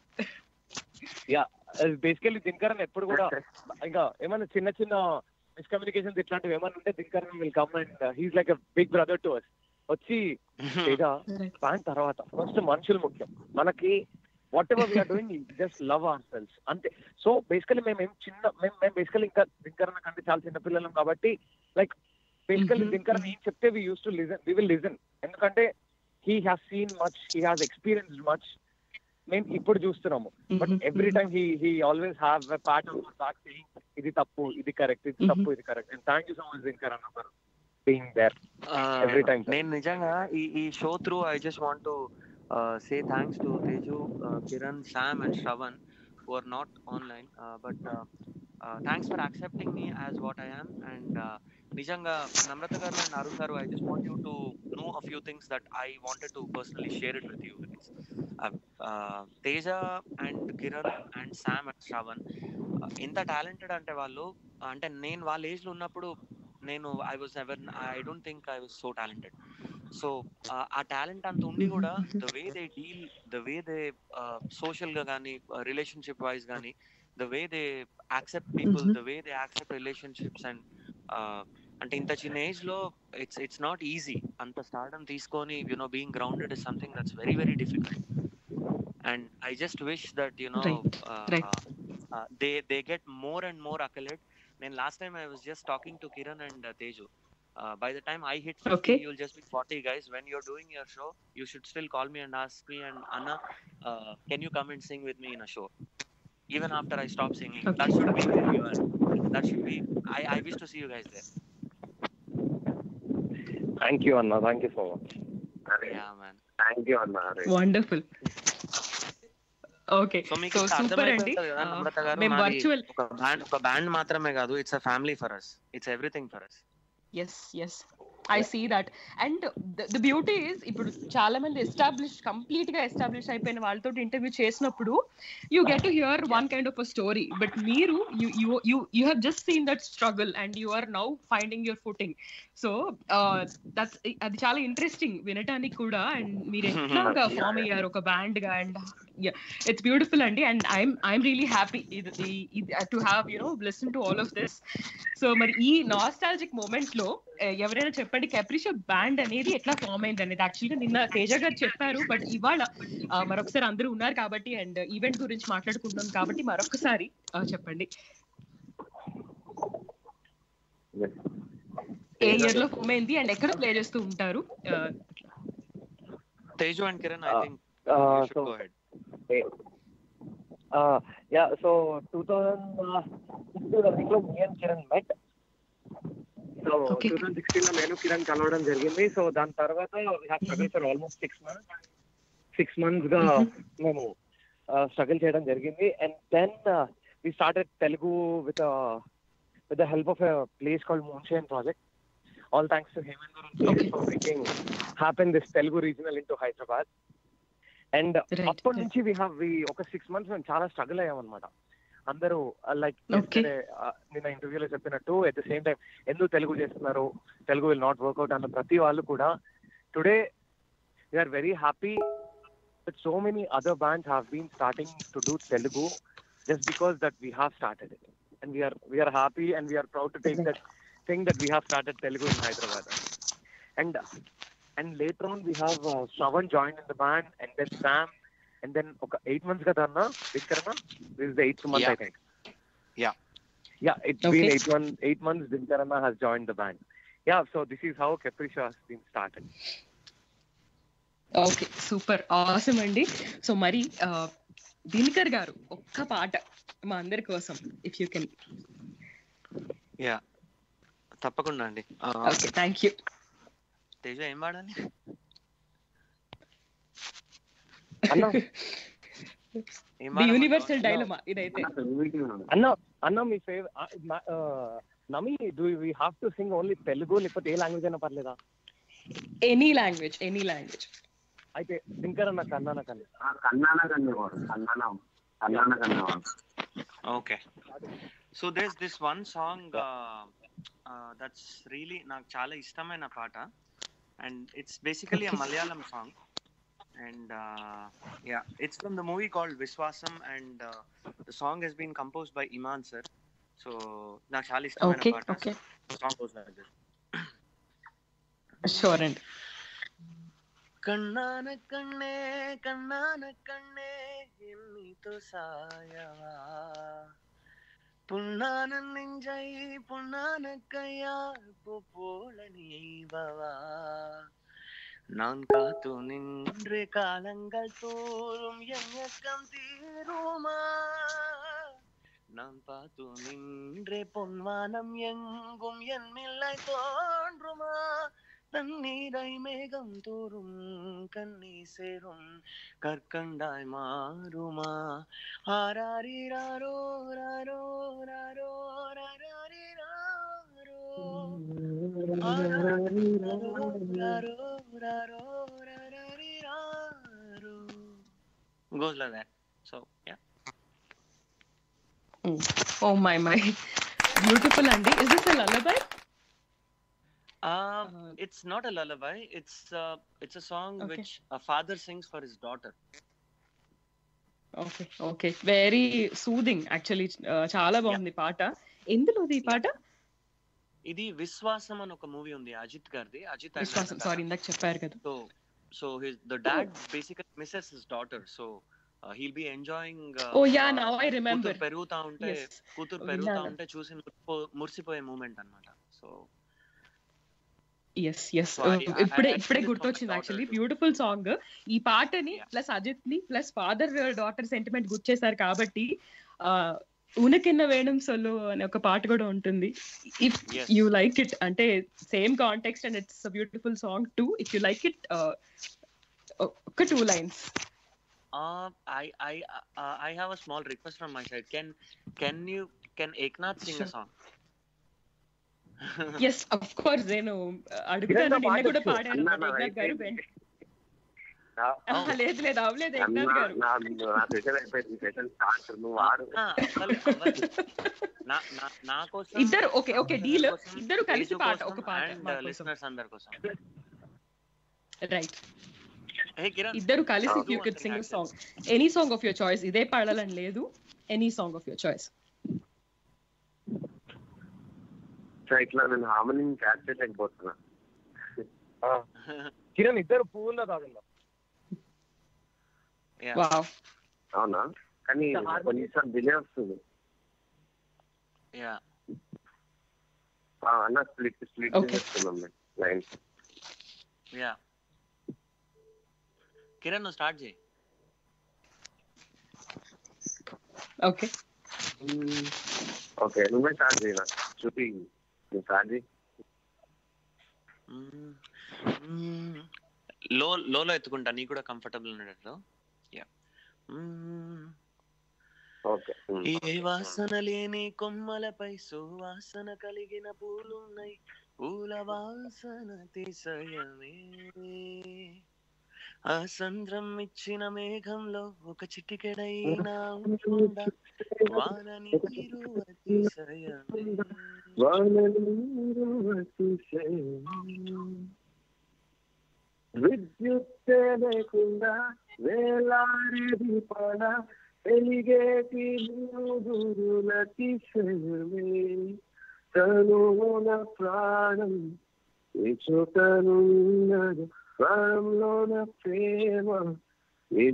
బేసికల్లీ దినకరన్ ఎప్పుడు కూడా ఇంకా ఏమైనా చిన్న చిన్న మిస్కమ్యూనికేషన్స్ ఇట్లాంటివి ఏమైనా ఉంటే Dinakaran will come and he's like a big brother to us వచ్చి తేజ దాని తర్వాత ఫస్ట్ మనుషులు ముఖ్యం మనకి whatever we are doing just love our selves అంతే సో బేసికలీ మేము ఏం చిన్న మేము మేము బేసికలీ ఇంకా దినకరణ కంటే చాలా చిన్న పిల్లలం కాబట్టి లైక్ బేసికలీ Mhm. దినకరణ ఏం చెప్తే we use to listen we will listen ఎందుకంటే he has seen much he has experienced much మేము ఇప్పుడు చూస్తున్నాము but Mhm. Every time he he always have a part of back saying ఇది తప్పు ఇది correct ఇది తప్పు ఇది correct and thank you so much Dinakaran for being there Every time, sir. నేను నిజంగా ఈ ఈ show through I just want to say thanks to Teju Kiran Sam and Shravan who are not online but thanks for accepting me as what I am and నిజంగా Namrata garu and Arun garu I just want you to know a few things that I wanted to personally share it with you Teja and Kiran and Sam and Shravan ఎంత talented అంటే వాళ్ళు అంటే నేను వాళ్ళ age లో ఉన్నప్పుడు నేను I was ever I don't think I was so talented so ఆ టాలెంట్ అంత ఉండి కూడా the way they deal the way they social గా కానీ రిలేషన్షిప్ వైజ్ కానీ the way they accept people Mhm. The way they accept relationships and అంటే ఇంత చిన్న ఏజ్ లో ఇట్స్ ఇట్స్ నాట్ ఈజీ అంత స్టార్డమ్ తీసుకొని you know being grounded is something that's very very difficult and I just wish that you know Right, right. They they get more and more accolade నేను last time I was just talking to Kiran and Teju uh, by the time I hit 50, Okay. you'll just be 40 guys. When you're doing your show, you should still call me and ask me and Anna, uh, can you come and sing with me in a show? Even after I stop singing, that Okay. should be where you are. That should be. I, I wish to see you guys there. Thank you అన్న thank you so much Yeah, man. Thank you అన్న అరే wonderful okay so మీకు so ఇక్కడ super అండి అర్థమైపోతుంది కదా నమ్రత గారు మేము మాది వర్చువల్ ఒక బ్యాండ్ ఒక బ్యాండ్ మాత్రమే కాదు it's a family for us it's everything for us yes yes I see that and the beauty is ఇప్పుడు చాలా మంది ఎస్టాబ్లిష్ కంప్లీట్ గా ఎస్టాబ్లిష్ అయిపోయిన వాళ్ళతో ఇంటర్వ్యూ చేసినప్పుడు you get to hear one kind of a story but మీరు you you you have just seen that struggle and you are now finding your footing so that's అది చాలా interesting వినటానికి కూడా and మీరు ఎట్లాగా ఫామ్ అయ్యారు ఒక బ్యాండ్ గా అండ్ ఇట్స్ బ్యూటిఫుల్ అండి and I'm I'm really happy to have you know listen to all of this so మరి ఈ నాస్టాలజిక్ మూమెంట్ లో eh, ఎవరైనా చెప్పండి కెప్రిషా బ్యాండ్ అనేది ఎట్లా ఫామ్ అయింది అనేది యాక్చువల్గా నిన్న తేజ గారు చెప్పారు బట్ ఇవాళ ah, మరొకసారి అందరూ ఉన్నారు కాబట్టి అండ్ ఈవెంట్ గురించి మాట్లాడుకుంటున్నాం కాబట్టి మరొకసారి ah, చెప్పండి ఏ ఇయర్ లో ఫామ్ అయింది అండ్ ఎక్కడ ప్లే చేస్తూ ఉంటారు Ah, Teju and Kiran I Uh, think so should go head yeah so two thousand sixteen లో me and Kiran met so Okay. Two thousand sixteen లో నేను కిరణ్ కలవడం జరిగింది సో దాని తర్వాత struggle for almost six months six months గా మేము స్ట్రగుల్ చేయడం జరిగింది and then we started Telugu with with the help of place called moonshine project all thanks to Hemender for making happen this Telugu regional into Hyderabad and Right, అప్పటి right. నుంచి we have వి ఒక six months మేము చాలా struggle అయ్యాం అనమాట అందరూ like Okay. నిన్న ఇంటర్వ్యూలో చెప్పినట్టు ఎట్ ద సేమ్ టైం ఎందుకు తెలుగు చేస్తున్నారు తెలుగు విల్ నాట్ వర్క్అవుట్ అన్న ప్రతి వాళ్ళు కూడా today we are very happy that so many other bands have been starting to do Telugu just because that we have started it. And we are we are happy and we are proud to take that thing that we have started Telugu in Hyderabad. And and later on we have uh, Shravan joined in the band and then Sam and then okay, eight months ka dhanna Dinkarana this is the eighth month Yeah. I think Yeah. yeah it's Okay. been eight months eight months Dinkarana has joined the band yeah so this is how Capricia has been started okay super awesome అండి so మరి ఆ, దినకర్ గారు ఒక్క పాట మా అందరి కోసం if you can yeah తప్పకుండా అండి ఆ, ఓకే థ్యాంక్ యూ తేజ ఏం వాడాలి అన్న ఏం ది వాడమంటావు? యూనివర్సల్ డైలమా ఇదైతే అన్న అన్న మీ ఫేవరెట్ నమి do we have to sing only Telugu లేకపోతే ఏ లాంగ్వేజ్ అయినా పర్లేదా ఎనీ లాంగ్వేజ్ ఎనీ లాంగ్వేజ్ అయితే దింకర్ అన్న కన్నా కన్నా కన్నాన కన్నేవాడు కన్నాన కన్నాన కన్నేవాడు okay so this this one song that's really నాకు చాలా ఇష్టమైన పాట and it's basically a Malayalam song and yeah it's from the movie called Viswasam and the song has been compose by Imman sir so నాకు చాలా ఇష్టమైన ఓకే పాట okay song goes like this. Sure అండి కണ്ണాన కണ്ണే కണ്ണాన కണ്ണే ఎన్నితో సాయవా పున్నాన నెంజై పున్నాన கையால் போல நீவவா நான் காத்து நின்று காலங்கள் தோறும் எண்ணக்கம் தீருமா நான் பார்த்து நின்றே பொன்வானம் எங்கும் என் மில்லை தோன்றுமா தண்ணீரை மேகம் தோறும் கண்ணி சேரும் கற்கண்டாய் மாறுமா ஆராரிராரோ ராரோ ராரோ ராராரிராரோ ஆராரிராரோ ராரோ ராரோ ராராரிராரோ goes like that so yeah oh my my beautiful అండి is this a lullaby Uh, Uh, it's not a lullaby. It's uh, it's a song Okay. which a father sings for his daughter. Okay okay very soothing actually చాలా బాగుంది పాట ఎందులోది ఈ పాట ఇది విశ్వాసం అని ఒక మూవీ ఉంది అజిత్ గారిది అజిత్ విశ్వాసం సారీ ఇందాక చెప్పారు కదా so so his the dad basically misses his daughter so he'll be enjoying oh yeah now I remember పెరుగుతా ఉంటే Yes. కూతురు విన్నాను. పెరుగుతా ఉంటే చూసి మురిసిపో- మురిసిపోయే మూమెంట్ అన్నమాట so yes yes So, I- I- ఇప్పుడే I ఇప్పుడే actually గుర్తొచ్చింది thought actually daughter. Beautiful song ఈ పాటని Yeah. ప్లస్ అజిత్ ని ప్లస్ ఫాదర్ డాటర్ సెంటిమెంట్ గుర్చేశారు కాబట్టి ఉనకిన్న వేణం సొల్లు అనే ఒక పాట కూడా ఉంటుంది if Yes. You like it అంటే same context and it's beautiful song to if you like it ఒక two lines Uh, I I uh, I have a small request from my side. Can can you can Eknath sing a Sure. song? Yes of course నేను అడుగుతాను నిన్న కూడా పాడాను అన్నా, మన ఏకనాథ్ గారు అయిపోయింది. ఆహా, లేదు లేదు అవలేదు ఏకనాథ్ గారు నా నా సెషన్ అయిపోయింది సెషన్ స్టార్ట్ నువ్వు ఆడు ఆ, అవ్వలే, అవ్వలే. నా నా నా కోసం ఇద్దరు ఓకే ఓకే డీల్ నా కోసం, ఇద్దరు కలిసి తేజు పాట కోసం ఒక పాట and, మా uh, కోసం listeners అందరి కోసం రైట్ హే కిరణ్ ఇద్దరు కలిసి do you one can thing sing actually. Song any song of your choice ఇదే పాడాలని లేదు any song of your choice so ఇట్లా నేను హార్మోని క్యాచ్ చేయలేకపోతున్నా కిరణ్ ఇద్దరు పువ్వుల్లో తాగుందా Yeah. వావ్ అవునా కానీ కొన్నిసార్లు డిలే వస్తుంది Yeah. ఆ, అన్న స్ప్లిట్ స్ప్లిట్ Okay. చేస్తున్నాం లైన్ Yeah. కిరణ్ నువ్వు స్టార్ట్ చేయి ఓకే ఓకే నువ్వే స్టార్ట్ చేయనా చూపి నువ్వు స్టార్ట్ చేయి లో లోలో ఎత్తుకుంటా నీకు కూడా కంఫర్టబుల్ ఉండేటట్లు యా ఓకే ఏ వాసన లేని కొమ్మలపై సువాసన కలిగిన పూలున్నాయి పూల వాసన తీసయమే ఆ సంద్రం ఇచ్చిన మేఘంలో ఒక చిటికెడైనా ఉంటుందా వానని నీరు అతిశయమే విద్యుత్ లేకుండా వేలాడేది పడ వెలిగేటి అతిశయమే తనువున ప్రాణం ఏ చోటనున్నదు ప్రాణంలోన ప్రేమ ఏ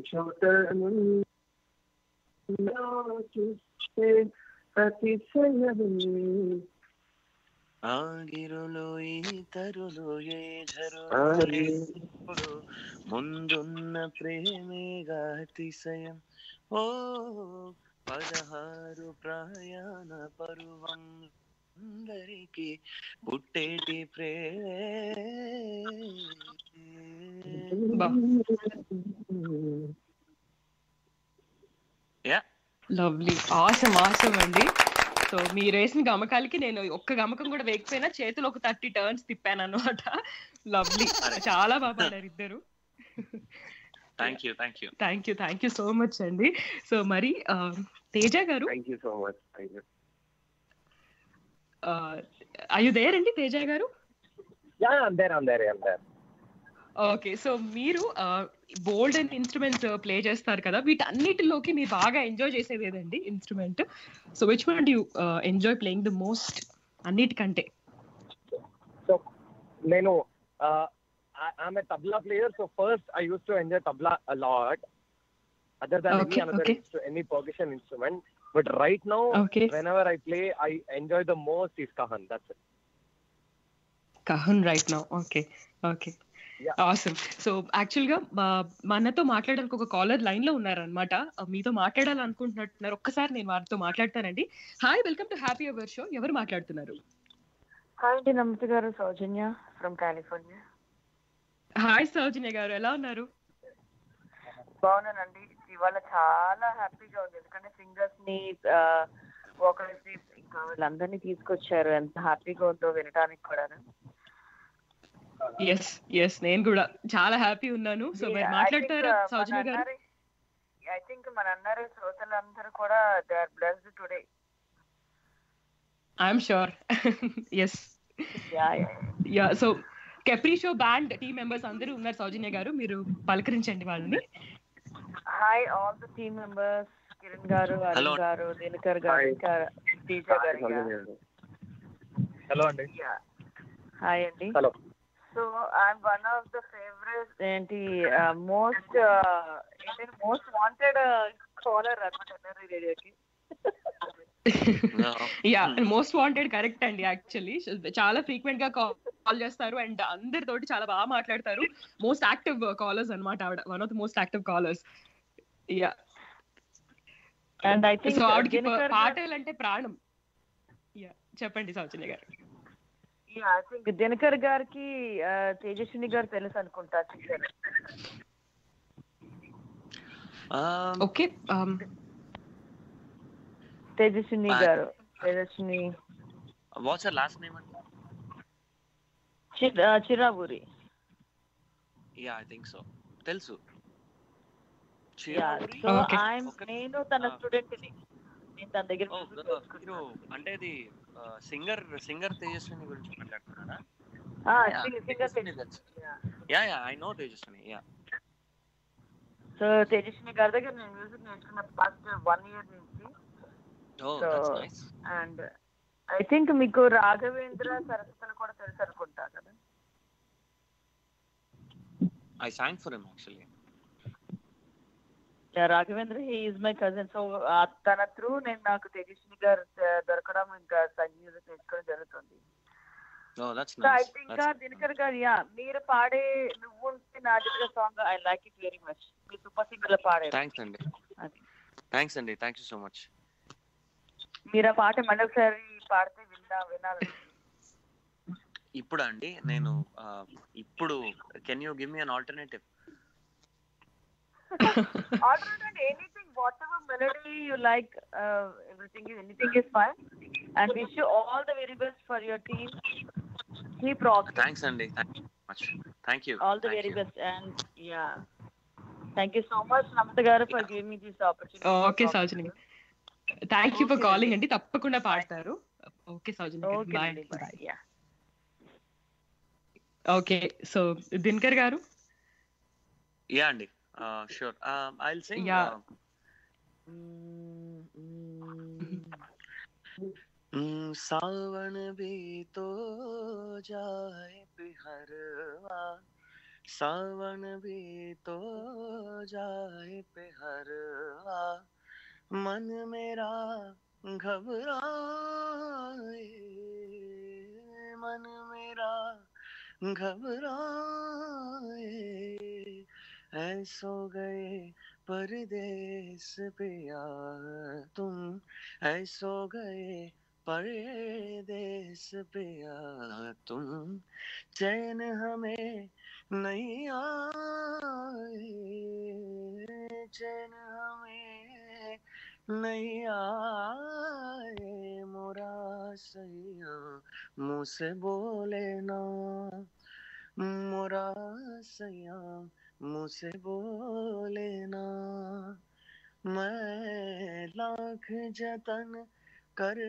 చోటనున్నదో చూస్తే అతిశయమే ఆగిరులు ఈ తరులు ఏ ఆగి. జరు ముందున్న ప్రేమేగా అతిశయం ఓ పదహారు ప్రయాణ పరువం అందరికి పుట్టేటి బా. ప్రేమ యా లవ్లీ ఆసమ్ ఆసమ్ అండి సో మీరు వేసిన గమకాలకి నేను ఒక్క గమకం కూడా వేయకపోయినా చేతులు ఒక థర్టీ టర్న్స్ తిప్పాను అనమాట లవ్లీ చాలా బాగా పాడారు ఇద్దరు thank you thank you thank you thank you so much అండి సో మరి ఆ, తేజ గారు thank you so much thank you అయ్యో దేరండి తేజ గారు యా అందరు అందరు అందరు ఓకే సో మీరు బోల్డ్ అండ్ ఇన్స్ట్రుమెంట్స్ ప్లే చేస్తారు కదా వీటన్నిటిలోకి మీరు బాగా ఎంజాయ్ చేసేది ఏదండి instrument so which one you enjoy playing the most అన్నిటికంటే సో నేను I'm a tabla player so first I use to enjoy tabla lot other than Okay, any another okay. Any percussion instrument but right now okay whenever I play, I enjoy the most is Kahan. That's it. Kahan right now okay okay Yeah. Awesome so actual గా మా- మనతో మాట్లాడడానికి ఒక caller line లో ఉన్నారనమాట మీతో మాట్లాడాలనుకుంటున్నట్టున్నారు ఒక్కసారి నేను వారితో మాట్లాడతానండి hi welcome to happy hour show ఎవరు మాట్లాడుతున్నారు హాయ్ అండి నమస్తే గారు Soujanya from California hi Soujanya గారు ఎలా ఉన్నారు బాగున్నానండి ఇవాళ చాలా హ్యాపీగా ఉంది ఎందుకంటే సింగర్స్ ని వోకల్స్ ని ఇంకా వీళ్ళందరినీ తీసుకొచ్చారు ఎంత హ్యాపీగా ఉందో వినడానికి కూడా ఎస్ ఎస్ నేను కూడా చాలా హ్యాపీ ఉన్నాను సో మీరు మాట్లాడతారా సౌజన్య గారు ఐ థింక్ మన అన్నారు శ్రోతలందరూ కూడా they are blessed today I'm sure yes yeah so Capriccio band team members అందరూ ఉన్నారు సౌజన్య గారు మీరు పలకరించండి వాళ్ళని hi all the team members Kiran గారు Hello. అరుణ్ గారు దినకర్ గారు Hi. ఇంకా తేజ గారు హలో అండి హాయ్ అండి Hello. So I'm one of the favourite ఏంటి మోస్ట్ ఏంటంటే మోస్ట్ వాంటెడ్ కాలర్ అనమాట ఎన్ఆర్ఐ రేడియోకి యా మోస్ట్ వాంటెడ్ కరెక్ట్ అండి యాక్చువల్లీ చాలా ఫ్రీక్వెంట్ గా కాల్ చేస్తారు అండ్ అందరితోటి చాలా బాగా మాట్లాడతారు మోస్ట్ యాక్టివ్ కాలర్స్ అన్నమాట ఆవిడ one of the most active callers yeah and I think so ఆవిడకి ప- పాటలు అంటే ప్రాణం యా చెప్పండి సౌజన్య గారు ఐ థింక్ దినకర్ గారికి ఆ, తేజస్విని గారు తెలుసు అనుకుంటా singer. Okay Tejaswini Ah. గారు తేజస్విని వాట్స్ లాస్ట్ నేమ్ అండి చి- ఆ, Chiraburi yeah I think so తెలుసు సో Okay. ఐఎమ్ నేను తన Ah. స్టూడెంట్ ని నేను తన దగ్గర ఓ, music మీరు నేర్చుకున్నాను. అంటే ఇది సింగర్ సింగర్ తేజస్విని గురించి మాట్లాడుతున్నారా Ah, Yeah, sing- singer Tejaswini Tejaswini. తెలుసు Yeah. Yeah yeah I know Tejaswini yeah so Tejaswini గారి దగ్గర నేను మ్యూజిక్ నేర్చుకున్న ఫస్ట్ వన్ ఇయర్ నుంచి oh So- that's nice and I think మీకు రాఘవేంద్ర సరస్వతులు కూడా తెలుసు అనుకుంటా కదా I sang for him actually Yeah, Raghavendra he is my cousin so తన త్రూ నేను నాకు తేజస్విని గారు uh, దొరకడం ఇంకా మ్యూజిక్ నేర్చుకోవడం జరుగుతుంది oh that's so I nice think Dinakar గారు యా మీరు పాడే నువ్వు ఉంటే నా దగ్గర song I like it very much మీరు సూపర్ సింగర్ లో పాడే థ్యాంక్స్ అండి అది. థ్యాంక్స్ అండి థ్యాంక్ యూ సో మచ్ మీరు ఆ పాట మళ్ళీ ఒకసారి పాడితే విన్నా వినాలి ఇప్పుడు అండి నేను ఆ, ఇప్పుడు can you give me an alternative alternate anything whatever melody you like, uh, everything is anything is fine. And wish you all the very best for your team. Keep rocking. Thanks అండి thank you much thank you All the very best. And yeah. Thank you so much, Namata Garu, for giving me this opportunity. to okay talk Soujanya to you. Thank you for Okay. Calling అండి తప్పకుండా పాడతారు okay Soujanya Okay, bye Lily, bye. Yeah. Okay so Dinakar గారు yeah అండి sure I will sing Yeah. सावन भी तो जाए पिहरवा सावन भी तो जाए पिहरवा मन मेरा घबराए मन मेरा घबराए ऐसो गए परदेस पे यार तुम ऐसो गए परदेस पे यार तुम चैन हमें नहीं आए चैन हमें नहीं आए मोरा सैया मुँह से बोले ना मोरा सैया मुँह से बोले ना मैं लाख जतन कर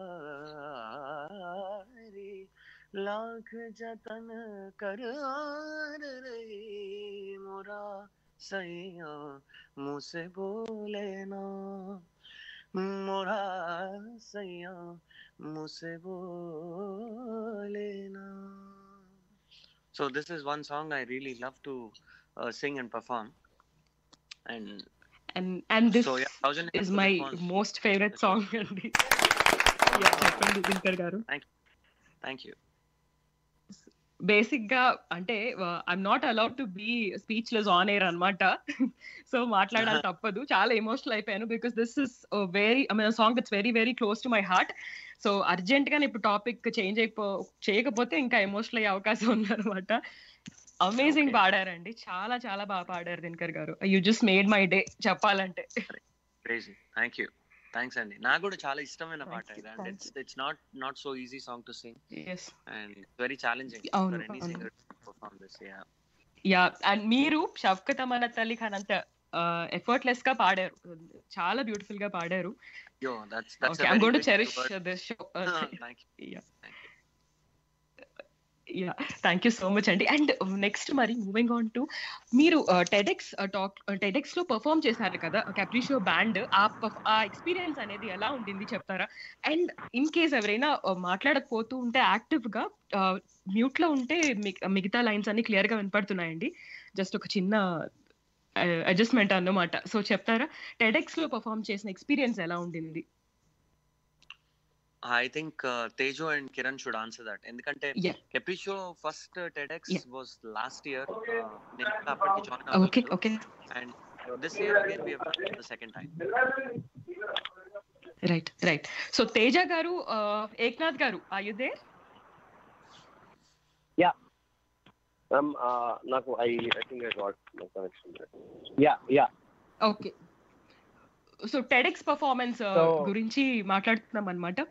हारी लाख जतन कर हार रही मोरा सैया मुँह से बोले ना मोरा सैया मुँह से बोले ना So this is one song I really love to uh, sing and perform. And and and this so yeah, thousand is my most favourite song అండి Yeah, చెప్పండి దినకర్ గారు Thank you. బేసిక్ గా అంటే I'm not allowed to be speechless on air అనమాట so మాట్లాడాలి తప్పదు చాలా emotional అయిపోయాను because this is very I mean song that's very very close to my heart so urgent గా ఇప్పుడు టాపిక్ చేంజ్ అయిపో చేయకపోతే ఇంకా ఎమోషనల్ అయ్యే అవకాశం ఉందన్నమాట అమేజింగ్ Okay. పాడారండి చాలా చాలా బాగా పాడారు దినకర్ గారు you just made my day చెప్పాలంటే Crazy. Thank you. థ్యాంక్స్ అండి నాకు కూడా చాలా ఇష్టమైన Thank పాట you, ఇది and thank it's it's not not so easy song to sing yes and very challenging అవును, ఫర్ ఎనీ అవును. Singer perform this yeah yeah and మీరు షఫ్కత్ మన తల్లి ఖాన్ అంత ఎఫర్ట్లెస్ గా పాడారు చాలా బ్యూటిఫుల్ గా పాడారు yo that's that's okay I'm going to cherish this show thank you Yeah. Yeah thank you so much అండి అండ్ నెక్స్ట్ మరి మూవింగ్ ఆన్ టు మీరు టెడెక్స్ టాక్ టెడెక్స్ లో పర్ఫామ్ చేశారు కదా కెప్రిషో బ్యాండ్ ఆ perf- ఆ ఎక్స్పీరియన్స్ అనేది ఎలా ఉండింది చెప్తారా అండ్ ఇన్ కేస్ ఎవరైనా uh, మాట్లాడకపోతూ ఉంటే యాక్టివ్ గా మ్యూట్ లో ఉంటే మిగ- మిగతా లైన్స్ అన్ని క్లియర్ గా వినపడుతున్నాయండి జస్ట్ ఒక చిన్న అడ్జస్ట్మెంట్ అన్నమాట సో చెప్తారా టెడెక్స్ లో పర్ఫామ్ చేసిన ఎక్స్పీరియన్స్ ఎలా ఉండింది I think Teju and Kiran should answer that ఎందుకంటే Yeah. ఎపిషో first TEDx Yeah. Was last year నేను ఇంకా అప్పటికి join okay okay and this year again we have the second time right right so Teja గారు ఏక్నాథ్ గారు ఆయుధే మ్యామ్ నాకు I I think I got my connection yeah yeah okay so TEDx performance So- గురించి మాట్లాడుతున్నాం అనమాట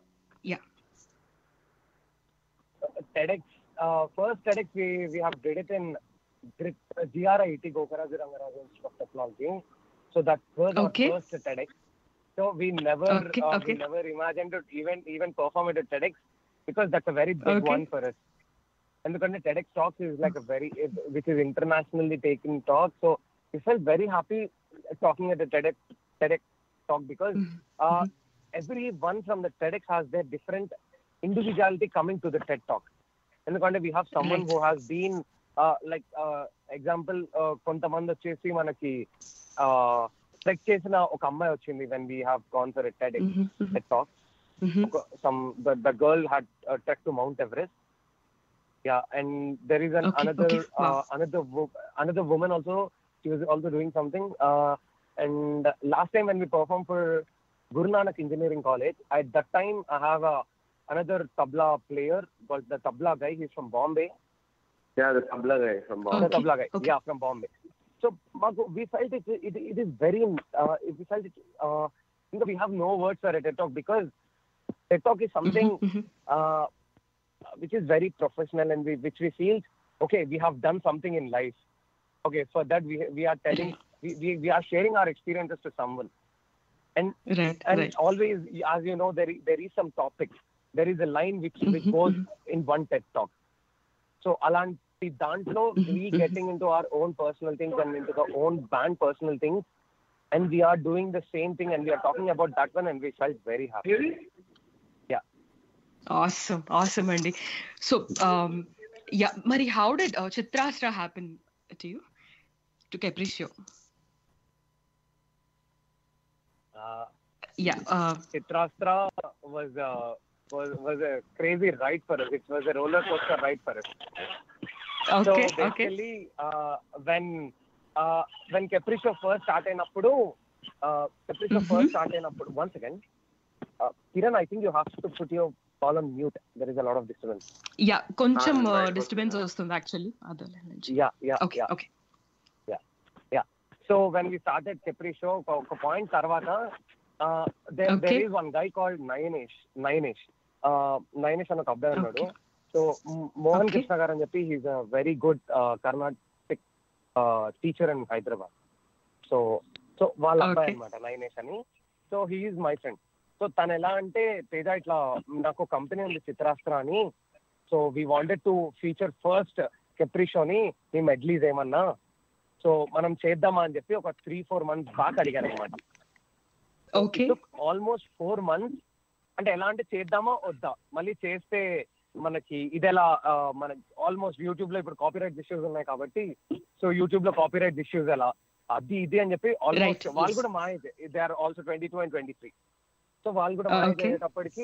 TEDx, uh, first TEDx we, we have did it in Grit, uh, GRIT, Gokaraji Rangaraja Institute of Technology. So that was Okay. our first TEDx. So we never, Okay, uh, okay. we never imagined to even even perform it at TEDx because that's a very big Okay. one for us. And because TEDx Talks is like a very, which is internationally taken talk. So we felt very happy talking at the TEDx, TEDx talk because uh, everyone from the TEDx has their different individuality coming to the TED talk. ఎందుకంటే we have someone Right. Who has been like example కొంతమంది వచ్చేసి మనకి trek చేసిన ఒక అమ్మాయి వచ్చింది when we have gone for TED TED talk some the girl had trek to Mount Everest yeah and there is an Okay, another okay, wow. Another another woman also she was also doing something uh, and last time when we performed for Guru Nanak Engineering College at that time I have a another tabla player called the tabla guy he's from Bombay yeah the tabla guy from the Okay, tabla guy okay. yeah from Bombay so మాకు we felt it it it is very we felt it ఇంకా we have no words for TED talk because TED talk is something uh, which is very professional and we, which we feel okay we have done something in life okay for that we we are telling we, we, we are sharing our experiences to someone and right and right always as you know there is, there is some topic there is a line which which goes in one TED talk so అలాంటి దాంట్లో we getting into our own personal things and into the own band personal things and we are doing the same thing and we are talking about that one and we felt very happy awesome awesome అండి so yeah మరి how did Chitrastra happen to you to Capriccio uh, yeah Chitrastra was uh, was was a crazy ride for us. It was a roller coaster ride for us. Okay so okay basically, uh, when uh, when Capriccio first start అయినప్పుడు uh, Capriccio Mhm. first start అయినప్పుడు once again, uh, Kiran, I think you have to put your call on mute. There is a lot of disturbance. Yeah కొంచెం Ah, right, disturbance okay. వస్తుంది actually అదే నుంచి Yeah, yeah, okay yeah. Okay So when we started Capriccio, ఒక ఒక point తర్వాత uh, there, Okay. there is one guy called Nayanesh. Nayanesh. Uh, Nayanesh అని ఒక అబ్బాయి ఉన్నాడు. Okay. So Mohan Okay. Krishna గారు అని చెప్పి he's a very good Carnatic teacher in Hyderabad so so వాళ్ళ అబ్బాయి Okay. అనమాట నైనేష్ అని so he is my friend so తను ఎలా అంటే తేజ ఇట్లా నాకు కంపెనీ ఉంది చిత్రాస్త్ర అని so we wanted to feature first కెప్రిషోని నీ మెడ్లీస్ ఏమన్నా సో మనం చేద్దామా అని చెప్పి ఒక త్రీ ఫోర్ మంత్స్ బాగా అడిగారు అనమాట ఓకే ఆల్మోస్ట్ ఫోర్ మంత్స్ అంటే ఎలా అంటే చేద్దామా వద్దా మళ్ళీ చేస్తే మనకి ఇది ఎలా ఆ, మన ఆల్మోస్ట్ యూట్యూబ్ లో ఇప్పుడు కాపీరైట్ ఇష్యూస్ ఉన్నాయి కాబట్టి సో యూట్యూబ్ లో కాపీరైట్ ఇష్యూస్ ఎలా అది ఇది అని చెప్పి ఆల్మోస్ట్ Right, వాళ్ళు yes. కూడా మా age they are also twenty two and twenty three so వాళ్ళు కూడా మా ఏజ్ Okay. అయ్యేటప్పటికి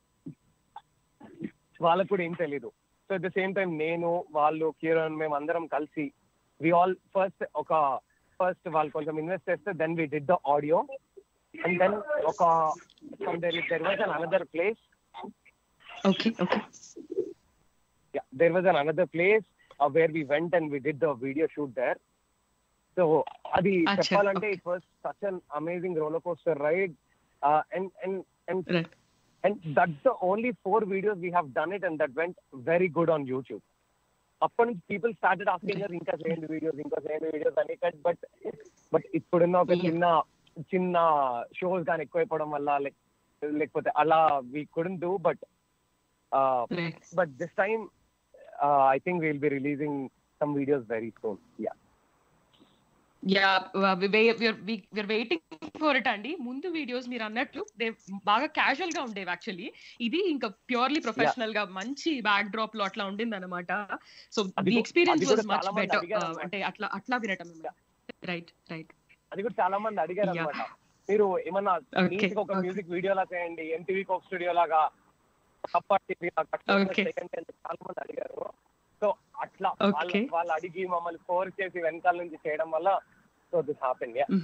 వాళ్ళకు కూడా ఏం తెలీదు so at the same time నేను వాళ్ళు కిరణ్ మేము అందరం కలిసి వి ఆల్ ఫస్ట్ ఒక ఫస్ట్ వాళ్ళు కొంచెం ఇన్వెస్ట్ చేస్తే then we did the audio and then ఒక there there was an another place okay okay there was an another place where we went and we did the video shoot there so అది Acha, చెప్పాలంటే okay. It was such an amazing roller coaster ride and and and right And that's the only four videos we have done it, and that went very good on YouTube. అప్పటి నుంచి people started asking ఇంకా చేయండి videos ఇంకా చేయండి videos అని but but ఇప్పుడున్న ఒక Yeah. చిన్న చిన్న షోస్ కానీ ఎక్కువైపోవడం వల్ల లైక్ లేకపోతే అలా we couldn't do but right but this time I think will be releasing some videos very soon yeah yeah we're waiting for it అండి ముందు వీడియోస్ మీరు అన్నట్లు దే బాగా క్యాజువల్ గా ఉండేవి యాక్చువల్లీ ఇది ఇంకా ప్యూర్లీ ప్రొఫెషనల్ గా మంచి బ్యాక్ డ్రాప్ లో అట్లా ఉండింది అనమాట సో అది ది కూ- ఎక్స్పీరియన్స్ అది కూడా వాజ్ మచ్ చాలా మంది బెటర్ అడిగారు అన్నమాట. అంటే అట్లా అట్లా వినటం రైట్ రైట్ అది కూడా చాలా మంది అడిగారు Yeah. అనమాట మీరు ఏమన్నా Okay, నీట్ ఒక okay. మ్యూజిక్ వీడియో లా చేయండి ఎంటీవీ కోక్ స్టూడియో లాగా కప్ప టీవీ Okay. చాలా మంది అడిగారు సో అట్లా వాళ్ళ Okay. వాళ్ళు అడిగి మమ్మల్ని ఫోర్ చేసి వెనకాల నుంచి చేయడం వల్ల so this happen yeah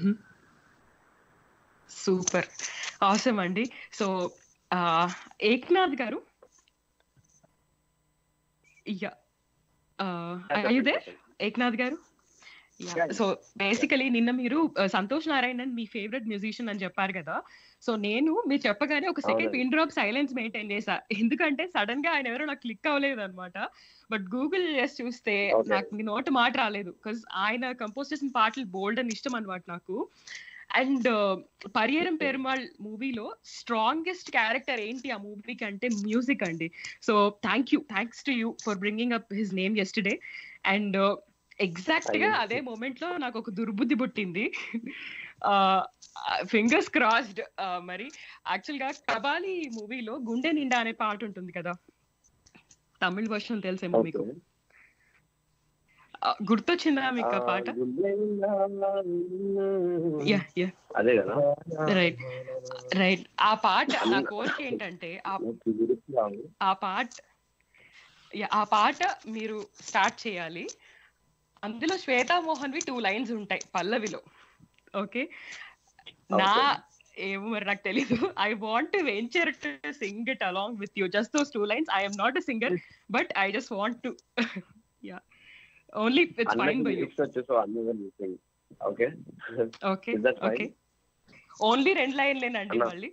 super అవసరం అండి సో ఏక్నాథ్ గారు యా ఇదే ఏక్నాథ్ గారు Yeah. సో బేసికలీ నిన్న మీరు uh, సంతోష్ నారాయణన్ మీ ఫేవరెట్ మ్యూజిషియన్ అని చెప్పారు కదా సో నేను మీరు చెప్పగానే ఒక సెకండ్ అవునండి. పిన్ డ్రాప్ సైలెన్స్ మెయింటైన్ చేశా ఎందుకంటే సడన్ గా ఆయన ఎవరో నాకు క్లిక్ అవ్వలేదు అనమాట బట్ గూగుల్ చేసి చూస్తే Okay. నాకు మీ నోట మాట రాలేదు బికాజ్ ఆయన కంపోజ్ చేసిన పాటలు బోల్డ్ అని ఇష్టం అనమాట నాకు అండ్ పరియరం పెరుమాళ్ మూవీలో స్ట్రాంగెస్ట్ క్యారెక్టర్ ఏంటి ఆ మూవీకి అంటే మ్యూజిక్ అండి so thank you thanks to you for bringing up his name yesterday and exact గా Thank you. అదే మూమెంట్ లో నాకు ఒక దుర్బుద్ధి పుట్టింది ఫింగర్స్ క్రాస్డ్ మరి యాక్చువల్ గా కబాలి మూవీలో గుండె నిండా అనే పాట ఉంటుంది కదా తమిళ వర్షన్ తెలుసేమో మీకు ఆ, గుర్తొచ్చిందా మీకు ఆ పాట యా యా అదే కదా రైట్ రైట్ ఆ పాట నా కోరిక ఏంటంటే ఆ ఆ పాట యా, ఆ పాట మీరు స్టార్ట్ చేయాలి అందులో శ్వేతా మోహన్ వి టూ లైన్స్ ఉంటాయి పల్లవిలో ఓకే నా ఏమో మరి నాకు తెలీదు I want venture to sing it along with you just those two lines I'm not a singer but I just want to yeah only it's fine అన్నకి బై యూ లిరిక్స్ వచ్చు so అన్ని will sing okay okay Is that fine? Okay only రెండు లైన్లేనండి అన్నా. మళ్ళీ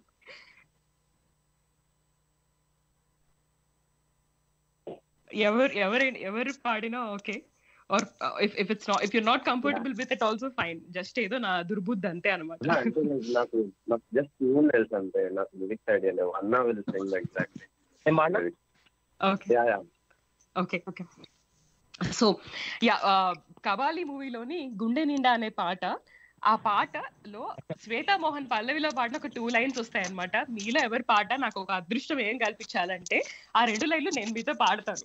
ఎవరు ఎవరు ఎవరు పాడినా okay or if if it's not if you not comfortable with it also fine just ఏదో నా దుర్బుద్ధి అంతే అనమాట అంటే like నాకు నాకు జస్ట్ ట్యూన్ తెలుసు అంతే నాకు లిరిక్స్ ఐడియా లేవు అన్న విల్ సింగ్ ఎగ్జాక్ట్లీ నేను మాట్లా okay yeah yeah okay okay so yeah Kabali మూవీలోని గుండె నిండా అనే పాట ఆ పాటలో శ్వేతా మోహన్ పల్లవిలో పాడిన ఒక టూ లైన్స్ వస్తాయన్నమాట మీలో ఎవరి పాట నాకు ఒక అదృష్టం ఏం కల్పించాలంటే ఆ రెండు లైన్లు నేను మీతో పాడతాను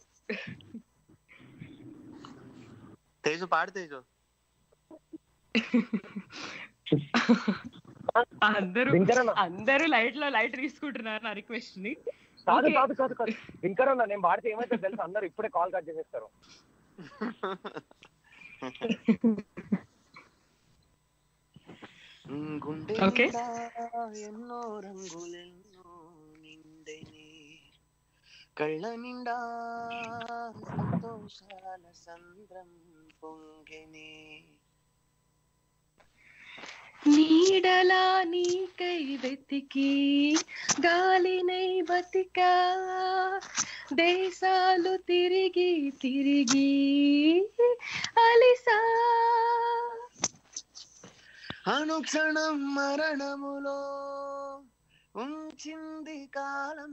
తేజు పాడు తేజు అందరూ వింకరన్న అందరూ లైట్ లో లైట్ తీసుకుంటున్నారు నా రిక్వెస్ట్ ని కాదు Okay. కాదు కాదు కాదు వింకరన్న నేను పాడితే ఏమైతే తెలుసు అందరూ ఇప్పుడే కాల్ కట్ చేసేస్తారు గుండె Okay. నిండా ఎన్నో రంగులెన్నో నిండెని కళ్ళ నిండా సంతోషాల సంద్రం పొంగెని నీడలా నీకై వెతికి గాలినై బతికా దేశాలు తిరిగి తిరిగి అలిసా అనుక్షణం మరణములో ఉంచింది కాలం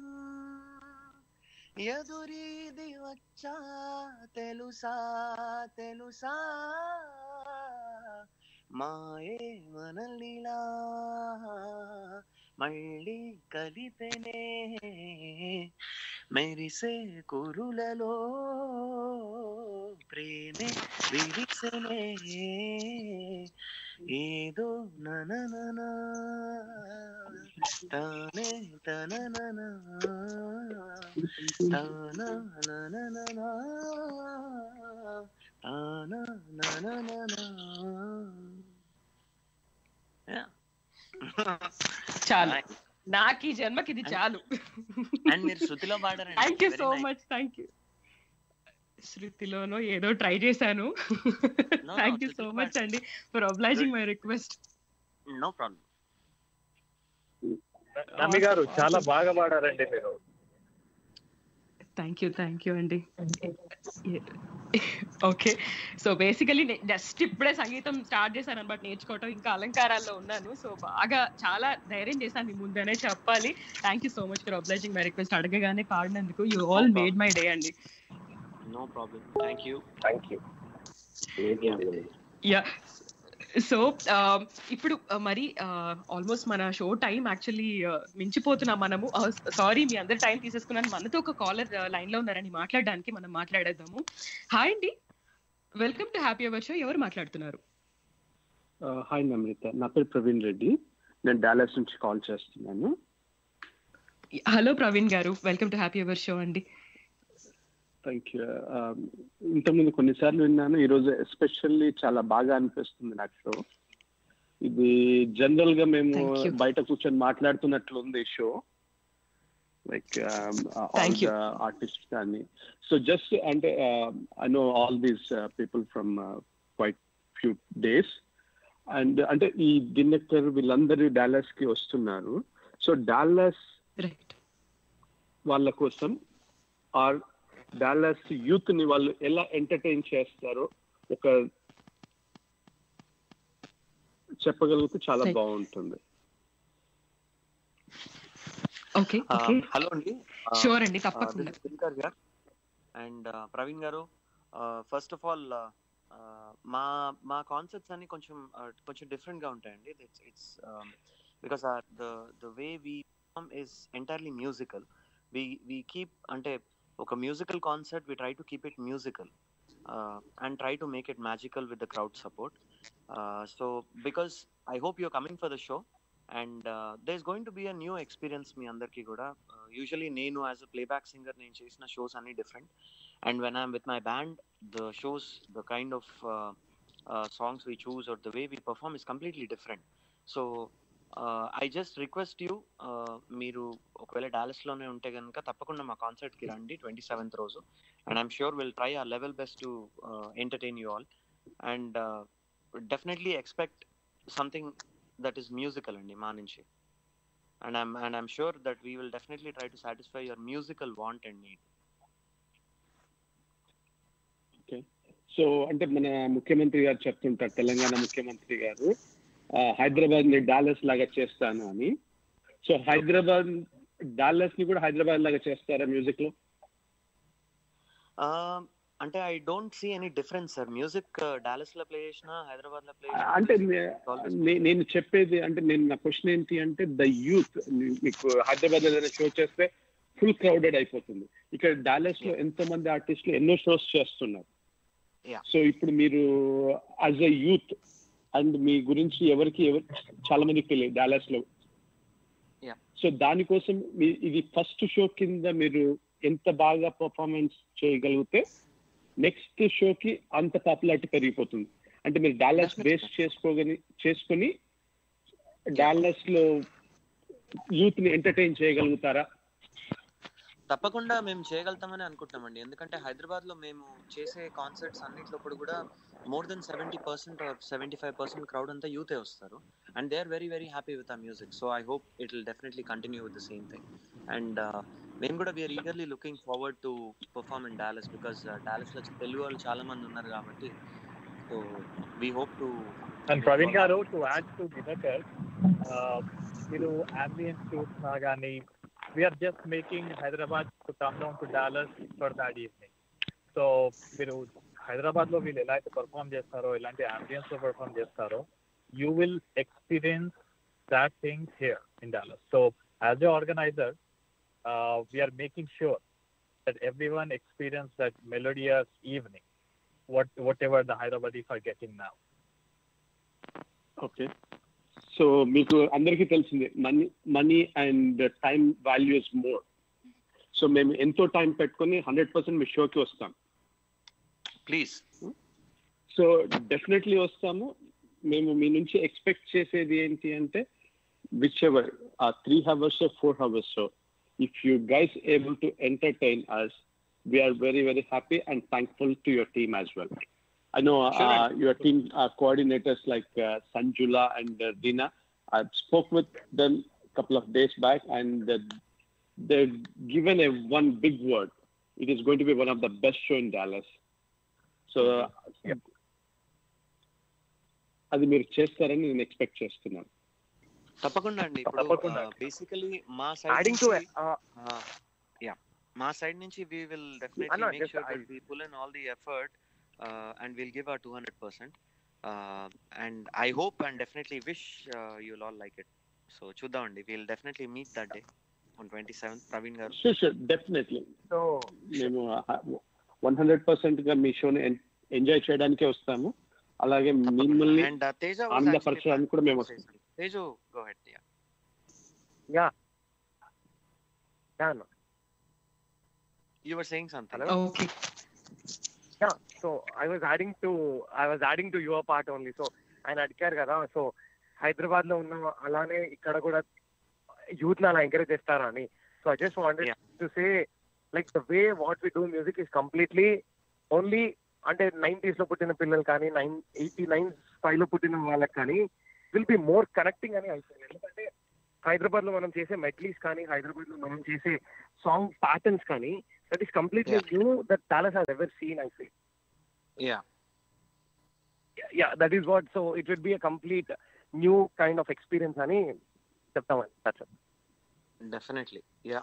ఎదురీది వచ్చా తెలుసా తెలుసా మాయే మనల్నిలా మళ్ళీ కలిపెనే మెరిసే కురులలో ప్రేమే విరిసెనే ఏదో ననననా తానే తనననా తానా ననననా తానా ననననా Yeah. చాలు నాకు ఈ జన్మకి ఇది చాలు అండ్ మీరు శృతిలో పాడారండి thank you Very so nice. Much thank you శృతిలోనో ఏదో ట్రై చేశాను no, థ్యాంక్ యూ శృతి సో పాడు. మచ్ అండి for obliging my request no problem Nammi garu చాలా బాగా పాడారండి మీరు థ్యాంక్ యూ థ్యాంక్ యూ అండి ఓకే సో బేసికలీ జస్ట్ ఇప్పుడే సంగీతం స్టార్ట్ చేశాను అనమాట నేర్చుకోవటం ఇంకా అలంకారాల్లో ఉన్నాను సో బాగా చాలా ధైర్యం చేశాను మీ ముందనే చెప్పాలి thank you so much for obliging my request అడగగానే పాడినందుకు you all made my day అండి no problem thank you thank you yeah so ఇప్పుడు uh, మరి ఆల్మోస్ట్ మన షో టైం యాక్చువల్లీ మించిపోతున్నాం మనము సారీ మీ అందరి టైం తీసేసుకున్నాను మనతో ఒక కాలర్ లైన్ లో ఉన్నారని మాట్లాడడానికి మనం మాట్లాడేద్దాము హాయ్ అండి welcome to happy hour show ఎవరు మాట్లాడుతున్నారు హాయ్ నమ్రిత నా పేరు ప్రవీణ్ రెడ్డి నేను డాలస్ నుంచి కాల్ చేస్తున్నాను hello Praveen garu welcome to happy hour show అండి థ్యాంక్ యూ ఇంతకుముందు కొన్నిసార్లు విన్నాను ఈరోజు ఎస్పెషల్లీ చాలా బాగా అనిపిస్తుంది నాకు షో ఇది జనరల్ గా మేము Thank you. బయట కూర్చొని మాట్లాడుతున్నట్లు ఉంది show like Thank you. Artist కానీ సో జస్ట్ అంటే I know all these people from quite few days and అంటే ఈ దినకర్ వీళ్ళందరూ డాలస్ కి వస్తున్నారు సో డాలస్ రైట్ వాళ్ళ కోసం ఆర్ డాలస్ యూత్ ని వాళ్ళు ఎలా ఎంటర్టైన్ చేస్తారో ఒక చెప్పగలిగితే చాలా Right. బాగుంటుంది ఓకే ఓకే హలో అండి షూర్ అండి తప్పకుండా దినకర్ గారు అండ్ ప్రవీణ్ గారు ఫస్ట్ ఆఫ్ ఆల్ మా మా కాన్సెప్ట్స్ అన్ని కొంచెం uh, కొంచెం డిఫరెంట్ గా ఉంటాయండి it's it's because the the way we is entirely musical we we keep అంటే ఒక musical concept we try to keep it musical and try to make it magical with the crowd support so because I hope you're coming for the show and they is going to be a new experience మీ అందరికీ కూడా usually నేను as a playback singer నేను చేసిన shows అన్ని different and when I'm with my band the shows the kind of songs we choose are the way we perform is completely different so I just request you మీరు ఒకవేళ Dallas లోనే ఉంటే కనుక తప్పకుండా మా కాన్సర్ట్ కి రండి ట్వంటీ సెవెంత్ రోజు and I'm sure will try ఆ level best to entertain you all and definitely expect something that is musical అండి మా నుంచి and I'm and I'm sure that we will definitely try to satisfy your musical want and need so అంటే మన ముఖ్యమంత్రి గారు చెప్తుంటారు తెలంగాణ ముఖ్యమంత్రి గారు ఆ, హైదరాబాద్ ని డాలస్ లాగా చేస్తాను అని సో హైదరాబాద్ డాలస్ ని కూడా హైదరాబాద్ లాగా చేస్తారా మ్యూజిక్ లో అంటే I don't see any difference sir music Dallas లో ప్లే చేసినా హైదరాబాద్ లో ప్లే అంటే నే- నే- నేను చెప్పేది అంటే నేను నా క్వశ్చన్ ఏంటి అంటే ద యూత్ మీకు హైదరాబాద్ ఏదైనా షో చేస్తే ఫుల్ క్రౌడెడ్ అయిపోతుంది ఇక్కడ డాలస్ లో ఎంతో మంది ఆర్టిస్టులు ఎన్నో షోస్ చేస్తున్నారు Yeah. సో ఇప్పుడు మీరు యాజ్ అ యూత్ అండ్ మీ గురించి ఎవరికి ఎవరు చాలా మందికి తెలియదు డాలస్ లో Yeah. సో దానికోసం మీ ఇది ఫస్ట్ షో కింద మీరు ఎంత బాగా పర్ఫార్మెన్స్ చేయగలిగితే నెక్స్ట్ షోకి అంత పాపులారిటీ పెరిగిపోతుంది అంటే మీరు డాలస్ బేస్ చేసుకోగని చేసుకొని డాలస్ లో యూత్ ని ఎంటర్టైన్ చేయగలుగుతారా తప్పకుండా మేము చేయగలుగుతామని అనుకుంటున్నామండి ఎందుకంటే హైదరాబాద్ లో మేము చేసే కాన్సర్ట్స్ అన్నిట్లో కూడా more than seventy percent or seventy five percent crowd అంతా యూతే వస్తారు and they are very very happy with a music so I hope it will definitely continue with the same thing and మేము కూడా we're eagerly looking forward to perform in Dallas because Dallas లో తెలుగు వాళ్ళు చాలా మంది ఉన్నారు కాబట్టి so we hope to and Praveen garu to add to Dinakar మీరు ambience చూసినా కానీ we're just making Hyderabad to come down to Dallas for that evening so మీరు హైదరాబాద్ లో వీళ్ళు ఎలా అయితే పర్ఫామ్ చేస్తారో ఇలాంటి అంబియన్స్ లో పర్ఫామ్ చేస్తారో you will experience that things here in Dallas so as a organiser we're making sure that everyone experience that melodious evening, what whatever the Hyderabadis are getting now. Okay so మీకు అందరికీ తెలిసిందే money money and time values more so మేము ఎంతో time పెట్టుకొని hundred percent మీ షోకి వస్తాం please so definitely వస్తాము మేము మీ నుంచి ఎక్స్పెక్ట్ చేసేది ఏంటి అంటే విచ్ ఎవర్ ఆ three hours four hours if you guys able to entertain us we're very very happy and thankful to your team as well I know Sure. uh, your team uh, coordinators like uh, Sanjula and uh, Dina. I spoke with them a couple of days back, and uh, they've given a one big word. It is going to be one of the best show in Dallas. So, అది మీరు చేస్తారని నేను expect చేస్తున్నాను తప్పకుండా అండి ఇప్పుడు తప్పకుండా. Basically మా Adding side to uh, yeah మా సైడ్ నుంచి we will definitely Anna, make just sure I- that we pull in all the effort and will give our two hundred percent and I hope and definitely wish you'll all like it so చూద్దామండి will definitely meet that day on twenty seventh Praveen garu sure sure definitely so మేము one hundred percent గా మీ షోని enjoy చేయడానికే వస్తాము అలాగే మిమ్మల్ని and Teja ఆనందపరచడానికి కూడా మేము వస్తాం Teju go head yeah yeah yeah no. You were saying something Hello? Okay yeah so i was adding to i was adding to your part only so ఆయన అడిగారు కదా సో హైదరాబాద్ లో ఉన్న అలానే ఇక్కడ కూడా యూత్ ని అలా ఎంకరేజ్ చేస్తారా అని so I just wanted Yeah. To say like the way what we do music is completely only అంటే నైన్టీస్ లో పుట్టిన పిల్లలు కానీ నైన్ ఎయిటీ నైన్ ఫైవ్ లో పుట్టిన వాళ్ళకి కానీ విల్ బి మోర్ కనెక్టింగ్ అని అవుతుంది ఎందుకంటే హైదరాబాద్ లో మనం చేసే మెడ్లీస్ కానీ హైదరాబాద్ లో మనం చేసే సాంగ్ ప్యాటర్న్స్ కానీ that is completely new that Dallas has ever seen I feel yeah yeah, that is what. So it would be a complete new kind of experience, అని చెప్తామని that's it. Definitely yeah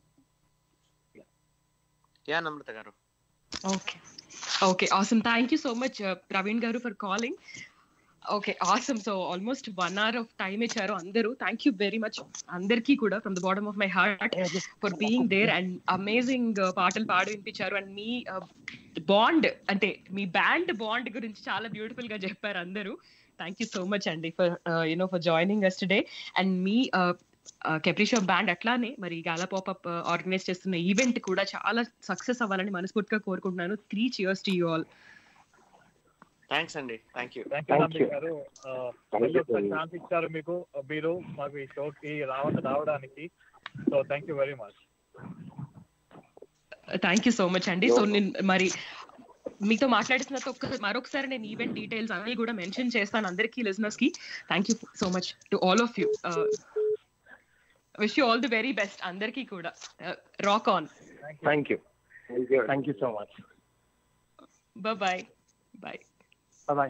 yeah Namratha garu okay okay awesome thank you so much Praveen garu for calling okay awesome so almost one hour of time ఇచ్చారు అందరూ thank you very much అందరికీ కూడా from the bottom of my heart for being there and amazing పాటలు పాడి వినిపించారు and me bond అంటే మీ band bond గురించి చాలా బ్యూటిఫుల్ గా చెప్పారు అందరూ థ్యాంక్ యూ సో మచ్ అండి for you know for joining us today and మీ కెప్రిషో బ్యాండ్ అట్లానే మరి గాలా పాపప్ ఆర్గనైజ్ చేస్తున్న ఈవెంట్ కూడా చాలా సక్సెస్ అవ్వాలని మనస్ఫూర్తిగా కోరుకుంటున్నాను three cheers to you all thanks అండి thank you thank you Thank Nambi you. Garu ఆ, Thank మళ్ళీ you, ఒకసారి sir. ఛాన్స్ ఇచ్చారు మీకు మీరు మాకు ఈ షోకి రావ రావడానికి so thank you very much thank you so much అండి సో No. నేను మరి మీతో మాట్లాడుతున్న ఒక్క మరొకసారి నేను ఈవెంట్ డీటెయిల్స్ అన్ని కూడా మెన్షన్ చేస్తాను అందరికీ లిజనర్స్ కి thank you so much to all of you wish you all the very best అందరికీ కూడా rock on thank you thank you thank you thank you so much bye bye bye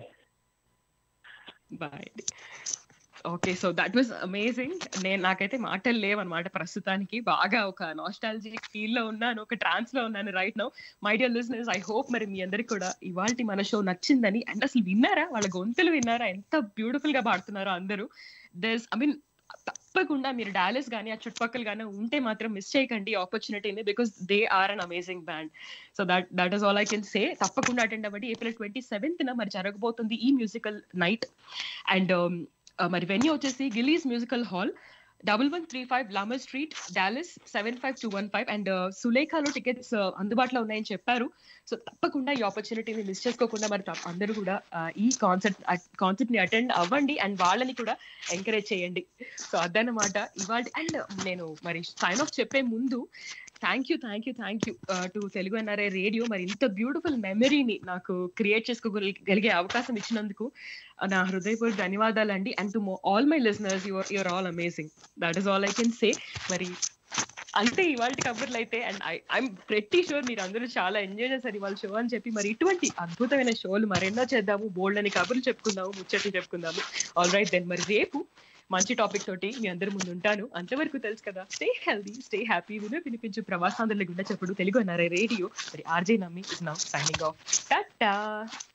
bye okay so that was amazing నేను నాకైతే మాటలు లేవన్నమాట ప్రస్తుతానికి బాగా ఒక nostalgic feel లో ఉన్నాను ఒక ట్రాన్స్ లో ఉన్నాను right now my dear listeners I hope మరి మీ అందరికి కూడా ఇవాళ మన షో నచ్చిందని అండ్ అసలు విన్నారా వాళ్ళ గొంతులు విన్నారా ఎంత బ్యూటిఫుల్ గా పాడుతున్నారో అందరూ దస్ ఐ మీన్ తప్పకుండా మీరు డాలస్ కానీ ఆ చుట్టుపక్కల కానీ ఉంటే మాత్రం మిస్ చేయకండి ఆపర్చునిటీని because they are an amazing band so that that is all I can say తప్పకుండా అటెండ్ అవ్వండి ఏప్రిల్ ట్వంటీ సెవెంత్ మరి జరగబోతుంది ఈ మ్యూజికల్ నైట్ అండ్ మరి వెన్యూ వచ్చేసి Gilley's musical hall double one three five Lamar street Dallas seven five two one five and సులేఖాలో tickets అందుబాటులో ఉన్నాయని చెప్పారు సో తప్పకుండా ఈ ఆపర్చునిటీని మిస్ చేసుకోకుండా మరి తప్ప- అందరూ కూడా ఆ, ఈ కాన్సర్ట్ కాన్సర్ట్ ని అటెండ్ అవ్వండి అండ్ వాళ్ళని కూడా ఎంకరేజ్ చేయండి సో అదన్నమాట ఇవాళ అండ్ నేను మరి సైన్ ఆఫ్ చెప్పే ముందు thank you thank you thank you to Telugu NRI radio మరి ఇంత బ్యూటిఫుల్ మెమరీని నాకు క్రియేట్ చేసుకోగలిగే అవకాశం ఇచ్చినందుకు uh, నా హృదయపూర్వక ధన్యవాదాలండి and to all my listeners your your all amazing that is all I can say మరి అంతే ఇవాళ కబుర్లు అయితే and I I'm pretty sure మీరు అందరూ చాలా ఎంజాయ్ చేశారు ఇవాళ షో అని చెప్పి మరి ఇటువంటి అద్భుతమైన షోలు మరెన్నో చేద్దాము బోల్డ్ అని కబుర్లు చెప్పుకుందాము ముచ్చట్లు చెప్పుకుందాము ఆల్ రైట్ దెన్ మరి రేపు మంచి టాపిక్ తోటి మీ అందరి ముందు ఉంటాను అంతవరకు తెలుసు కదా స్టే హెల్దీ స్టే హ్యాపీ విను వినిపించు ప్రవాసాంధ్రుల గుండె చెప్పుడు తెలుగు అన్నారే రేడియో మరి RJ Nammi is now signing off Tata